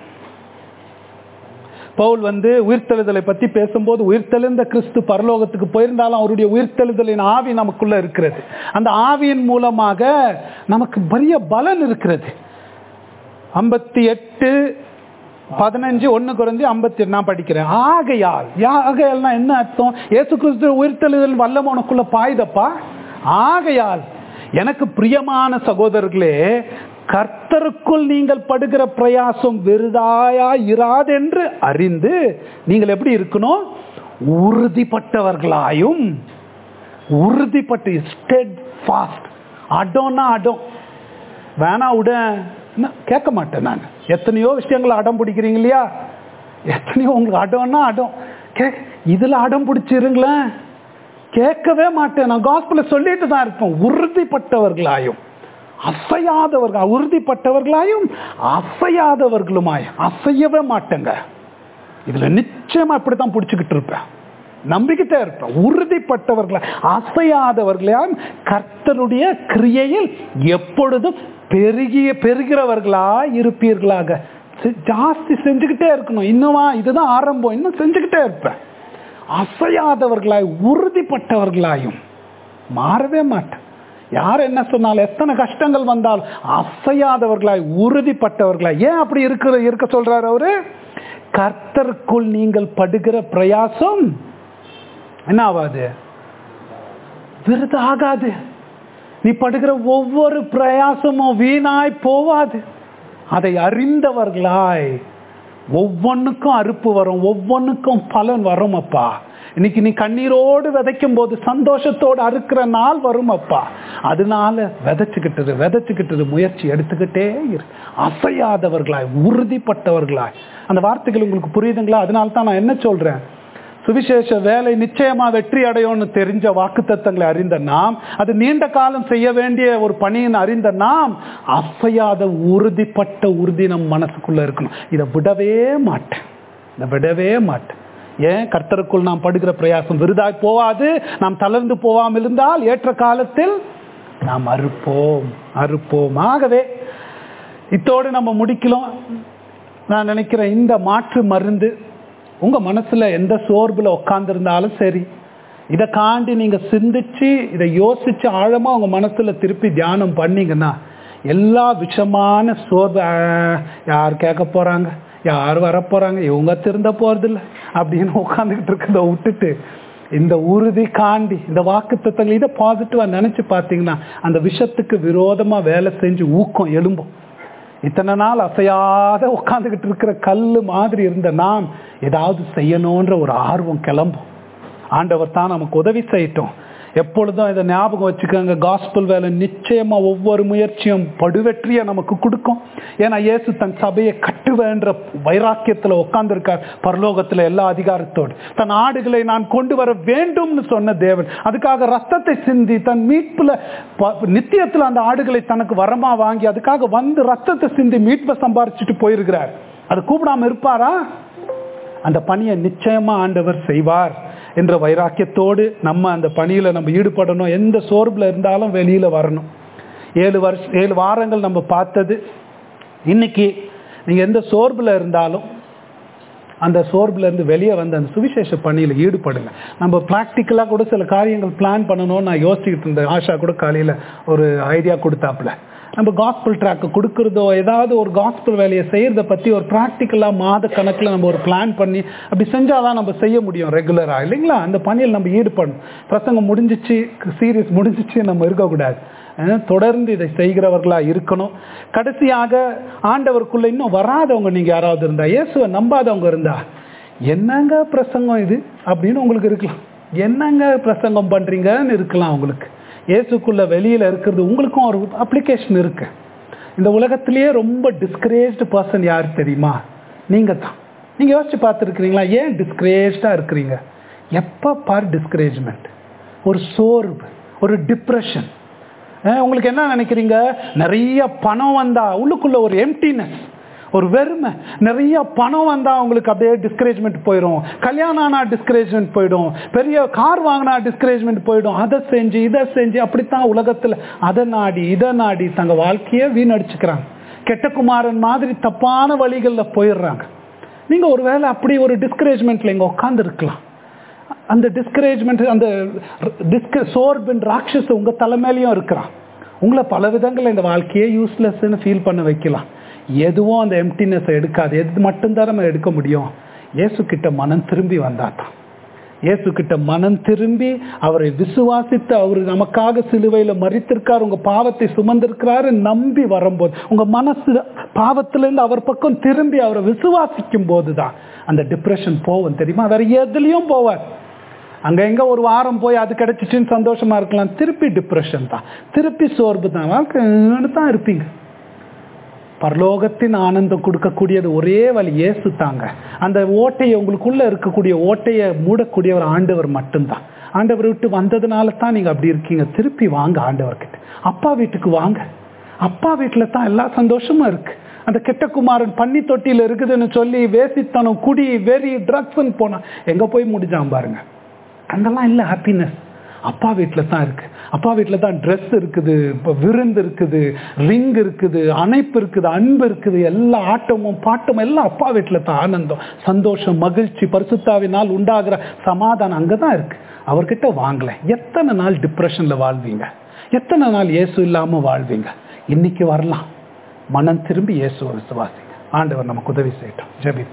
பவுல் வந்து உயிர்த்தெழுதலை பத்தி பேசும்போது உயிர்த்தெழுந்த கிறிஸ்து பரலோகத்துக்கு போயிருந்தாலும் அவருடைய உயிர்த்தெழுதலின் ஆவி நமக்குள்ள இருக்கிறது அந்த ஆவியின் மூலமாக நமக்கு பெரிய பலன் இருக்கிறது ஐம்பத்தி எட்டு பதினஞ்சு ஒன்று குறைஞ்சி ஐம்பத்தி நான் படிக்கிறேன் ஆகையால் ஆகையால்னா என்ன அர்த்தம் ஏசு கிறிஸ்து உயிர்த்தெழுதல் வல்லம் உனக்குள்ள பாயுதப்பா ஆகையால் எனக்கு பிரியமான சகோதரர்களே கர்த்தருக்குள் நீங்கள் படுகிற பிரயாசம் வெறுதாயா இராதென்று அறிந்து நீங்கள் எப்படி இருக்கணும் உறுதிப்பட்டவர்களாயும் உறுதிப்பட்டு ஸ்டெட் ஃபாஸ்ட் அடோன்னா அடம் வேணா விட கேட்க மாட்டேன் நான் எத்தனையோ விஷயங்களை அடம் பிடிக்கிறீங்க இல்லையா எத்தனையோ உங்களுக்கு அடம்னா அடம் கே இதுல அடம் பிடிச்சிருங்களேன் கேட்கவே மாட்டேன் நான் காஸ்பிள சொல்லிட்டு தான் இருப்பேன் உறுதிப்பட்டவர்களாயும் அசையாதவர்கள் உறுதிப்பட்டவர்களாயும் அசையாதவர்களுமாய் அசையவே மாட்டேங்க இதுல நிச்சயமா இப்படித்தான் பிடிச்சுக்கிட்டு இருப்பேன் நம்பிக்கிட்டே இருப்பேன் உறுதிப்பட்டவர்களா அசையாதவர்களாம் கர்த்தருடைய கிரியையில் எப்பொழுதும் பெருகிய பெருகிறவர்களா இருப்பீர்களாக ஜாஸ்தி செஞ்சுக்கிட்டே இருக்கணும் இன்னுமா இதுதான் ஆரம்பம் இன்னும் செஞ்சுக்கிட்டே இருப்பேன் அசையாதவர்களாய் உறுதிப்பட்டவர்களாயும் மாறவே மாட்டேன் யார் என்ன சொன்னாலும் எத்தனை கஷ்டங்கள் வந்தால் அசையாதவர்களாய் உறுதிப்பட்டவர்களாய் ஏன் அப்படி இருக்கிற இருக்க சொல்றாரு அவரு கர்த்தருக்குள் நீங்கள் படுகிற பிரயாசம் என்ன ஆகாது விருது ஆகாது நீ படுகிற ஒவ்வொரு பிரயாசமும் வீணாய் போவாது அதை அறிந்தவர்களாய் ஒவ்வொன்றுக்கும் அறுப்பு வரும் ஒவ்வொன்றுக்கும் பலன் வரும் அப்பா இன்னைக்கு நீ கண்ணீரோடு விதைக்கும் போது சந்தோஷத்தோடு அறுக்கிற நாள் வரும் அப்பா அதனால விதைச்சுக்கிட்டது விதைச்சுக்கிட்டது முயற்சி எடுத்துக்கிட்டே இரு அசையாதவர்களாய் உறுதிப்பட்டவர்களாய் அந்த வார்த்தைகள் உங்களுக்கு புரியுதுங்களா அதனால தான் நான் என்ன சொல்றேன் சுவிசேஷ வேலை நிச்சயமா வெற்றி அடையும்னு தெரிஞ்ச வாக்குத்தத்தங்களை அறிந்த நாம் அது நீண்ட காலம் செய்ய வேண்டிய ஒரு பணியின் அறிந்த நாம் அசையாத உறுதிப்பட்ட உறுதி நம் மனசுக்குள்ள இருக்கணும் இதை விடவே மாட்டேன் இதை விடவே மாட்டேன் ஏன் கர்த்தருக்குள் நாம் படுகிற பிரயாசம் விருதாய் போவாது நாம் தளர்ந்து போவாமல் இருந்தால் ஏற்ற காலத்தில் நாம் அறுப்போம் அறுப்போம் ஆகவே இத்தோடு நம்ம முடிக்கலாம் நான் நினைக்கிறேன் இந்த மாற்று மருந்து உங்க மனசுல எந்த சோர்வுல உட்கார்ந்துருந்தாலும் சரி இதை காண்டி நீங்க சிந்திச்சு இதை யோசிச்சு ஆழமா உங்க மனசுல திருப்பி தியானம் பண்ணீங்கன்னா எல்லா விஷமான சோர்வு "ஆ, யார் கேட்க போறாங்க யார் வர போறாங்க இவங்க திருந்த போறது இல்லை அப்படின்னு உட்காந்துக்கிட்டு இருக்கிறத விட்டுட்டு இந்த உறுதி காண்டி இந்த வாக்கு இதை பாசிட்டிவா நினைச்சு பார்த்தீங்கன்னா அந்த விஷத்துக்கு விரோதமா வேலை செஞ்சு ஊக்கம் எழும்பும் இத்தனை நாள் அசையாத உட்காந்துக்கிட்டு இருக்கிற கல் மாதிரி இருந்த நாம் ஏதாவது செய்யணுன்ற ஒரு ஆர்வம் கிளம்பும் ஆண்டவர் தான் நமக்கு உதவி செய்யட்டும் எப்பொழுதும் இதை ஞாபகம் வச்சுக்கோங்க காஸ்பல் வேலை நிச்சயமா ஒவ்வொரு முயற்சியும் படுவெற்றியை நமக்கு கொடுக்கும் ஏன்னா இயேசு தன் சபையை கட்டுவேன்ற வைராக்கியத்துல உட்கார்ந்திருக்கார் பரலோகத்துல எல்லா அதிகாரத்தோடு தன் ஆடுகளை நான் கொண்டு வர வேண்டும்னு சொன்ன தேவன் அதுக்காக ரத்தத்தை சிந்தி தன் மீட்புல ப- நித்தியத்துல அந்த ஆடுகளை தனக்கு வரமா வாங்கி அதுக்காக வந்து ரத்தத்தை சிந்தி மீட்பை சம்பாரிச்சுட்டு போயிருக்கிறார் அது கூப்பிடாம இருப்பாரா அந்த பணியை நிச்சயமா ஆண்டவர் செய்வார் என்ற வைராக்கியத்தோடு நம்ம அந்த பணியில நம்ம ஈடுபடணும் எந்த சோர்வுல இருந்தாலும் வெளியில வரணும் ஏழு வருஷம் ஏழு வாரங்கள் நம்ம பார்த்தது இன்னைக்கு நீங்க எந்த சோர்வுல இருந்தாலும் அந்த சோர்வுல இருந்து வெளியே வந்து அந்த சுவிசேஷ பணியில ஈடுபடுங்க நம்ம ப்ராக்டிக்கலாக கூட சில காரியங்கள் பிளான் பண்ணணும்னு நான் யோசிச்சுக்கிட்டு இருந்தேன் ஆஷா கூட காலையில ஒரு ஐடியா கொடுத்தாப்புல நம்ம காஸ்பிள் ட்ராக்கு கொடுக்குறதோ ஏதாவது ஒரு காஸ்பிள் வேலையை செய்யறத பத்தி ஒரு ப்ராக்டிக்கலாக மாத கணக்குல நம்ம ஒரு பிளான் பண்ணி அப்படி செஞ்சாதான் நம்ம செய்ய முடியும் ரெகுலரா இல்லைங்களா அந்த பணியில் நம்ம ஈடுபடணும் பிரசங்கம் முடிஞ்சிச்சு சீரியஸ் முடிஞ்சிச்சு நம்ம இருக்கக்கூடாது அஹ் தொடர்ந்து இதை செய்கிறவர்களா இருக்கணும் கடைசியாக ஆண்டவருக்குள்ள இன்னும் வராதவங்க நீங்க யாராவது இருந்தா இயேசுவை நம்பாதவங்க இருந்தா என்னங்க பிரசங்கம் இது அப்படின்னு உங்களுக்கு இருக்கலாம் என்னங்க பிரசங்கம் பண்றீங்கன்னு இருக்கலாம் உங்களுக்கு இயேசுக்குள்ள வெளியில இருக்கிறது உங்களுக்கும் ஒரு அப்ளிகேஷன் இருக்கு இந்த உலகத்திலேயே ரொம்ப டிஸ்கரேஜ்டு பர்சன் யார் தெரியுமா நீங்க தான் நீங்க யோசிச்சு பார்த்துருக்கிறீங்களா ஏன் டிஸ்கரேஜ்டா இருக்கிறீங்க எப்ப பார் டிஸ்கரேஜ்மெண்ட் ஒரு சோர்வு ஒரு டிப்ரெஷன் உங்களுக்கு என்ன நினைக்கிறீங்க நிறைய பணம் வந்தா உள்ளுக்குள்ள ஒரு எம்டினஸ் ஒரு வெறுமை நிறைய பணம் வந்தா உங்களுக்கு அப்படியே டிஸ்கரேஜ்மெண்ட் போயிடும் கல்யாணம் ஆனா டிஸ்கரேஜ்மெண்ட் போயிடும் பெரிய கார் வாங்கினா டிஸ்கரேஜ்மெண்ட் போயிடும் அதை செஞ்சு இதை செஞ்சு அப்படித்தான் உலகத்துல அதை நாடி இதை நாடி தங்க வாழ்க்கையே வீணடிச்சுக்கிறாங்க கெட்ட குமாரன் மாதிரி தப்பான வழிகளில் போயிடுறாங்க நீங்க ஒருவேளை அப்படி ஒரு டிஸ்கரேஜ்மெண்ட்ல இங்க உட்கார்ந்து இருக்கலாம் அந்த டிஸ்கரேஜ்மெண்ட் அந்த டிஸ்க சோர்பின் ராட்சஸ் உங்க தலைமையிலையும் இருக்கிறான் உங்களை பல விதங்கள்ல இந்த வாழ்க்கையே யூஸ்லெஸ்ன்னு ஃபீல் பண்ண வைக்கலாம் எதுவும் அந்த எம்டினஸ் எடுக்காது எது மட்டும்தான் நம்ம எடுக்க முடியும் இயேசு கிட்ட மனம் திரும்பி வந்தாதான் இயேசு கிட்ட மனம் திரும்பி அவரை விசுவாசித்து அவர் நமக்காக சிலுவையில மறித்திருக்கார் உங்க பாவத்தை சுமந்திருக்கிறாரு நம்பி வரும்போது உங்க மனசு பாவத்திலிருந்து அவர் பக்கம் திரும்பி அவரை விசுவாசிக்கும் போதுதான் அந்த டிப்ரெஷன் போகும் தெரியுமா வேற எதுலயும் போவார் அங்க எங்க ஒரு வாரம் போய் அது கிடைச்சிச்சுன்னு சந்தோஷமா இருக்கலாம் திருப்பி டிப்ரெஷன் தான் திருப்பி சோர்வு தான் வாழ்க்கை தான் இருப்பீங்க பரலோகத்தின் ஆனந்தம் கொடுக்கக்கூடியது ஒரே வழி இயேசு தாங்க அந்த ஓட்டையை உங்களுக்குள்ள இருக்கக்கூடிய ஓட்டையை மூடக்கூடியவர் ஆண்டவர் மட்டும்தான் ஆண்டவர் விட்டு வந்ததுனால தான் நீங்க அப்படி இருக்கீங்க திருப்பி வாங்க ஆண்டவர்கிட்ட அப்பா வீட்டுக்கு வாங்க அப்பா வீட்டுல தான் எல்லா சந்தோஷமும் இருக்கு அந்த கெட்ட குமாரன் பன்னி தொட்டியில இருக்குதுன்னு சொல்லி வேசித்தனம் குடி வெறி ட்ரக்ஸ்ன்னு போனா எங்க போய் முடிஞ்சான் பாருங்க அங்கெல்லாம் இல்லை ஹாப்பினஸ் அப்பா வீட்டில் தான் இருக்கு அப்பா வீட்டில் தான் ட்ரெஸ் இருக்குது இப்போ விருந்து இருக்குது ரிங் இருக்குது அணைப்பு இருக்குது அன்பு இருக்குது எல்லா ஆட்டமும் பாட்டமும் எல்லாம் அப்பா வீட்டில் தான் ஆனந்தம் சந்தோஷம் மகிழ்ச்சி பரிசுத்தாவினால் உண்டாகிற சமாதானம் அங்கே தான் இருக்கு அவர்கிட்ட வாங்கல எத்தனை நாள் டிப்ரெஷனில் வாழ்வீங்க எத்தனை நாள் இயேசு இல்லாமல் வாழ்வீங்க இன்னைக்கு வரலாம் மனம் திரும்பி இயேசுவை விசுவாசிங்க ஆண்டவர் நமக்கு உதவி செய்யட்டும் ஜெபி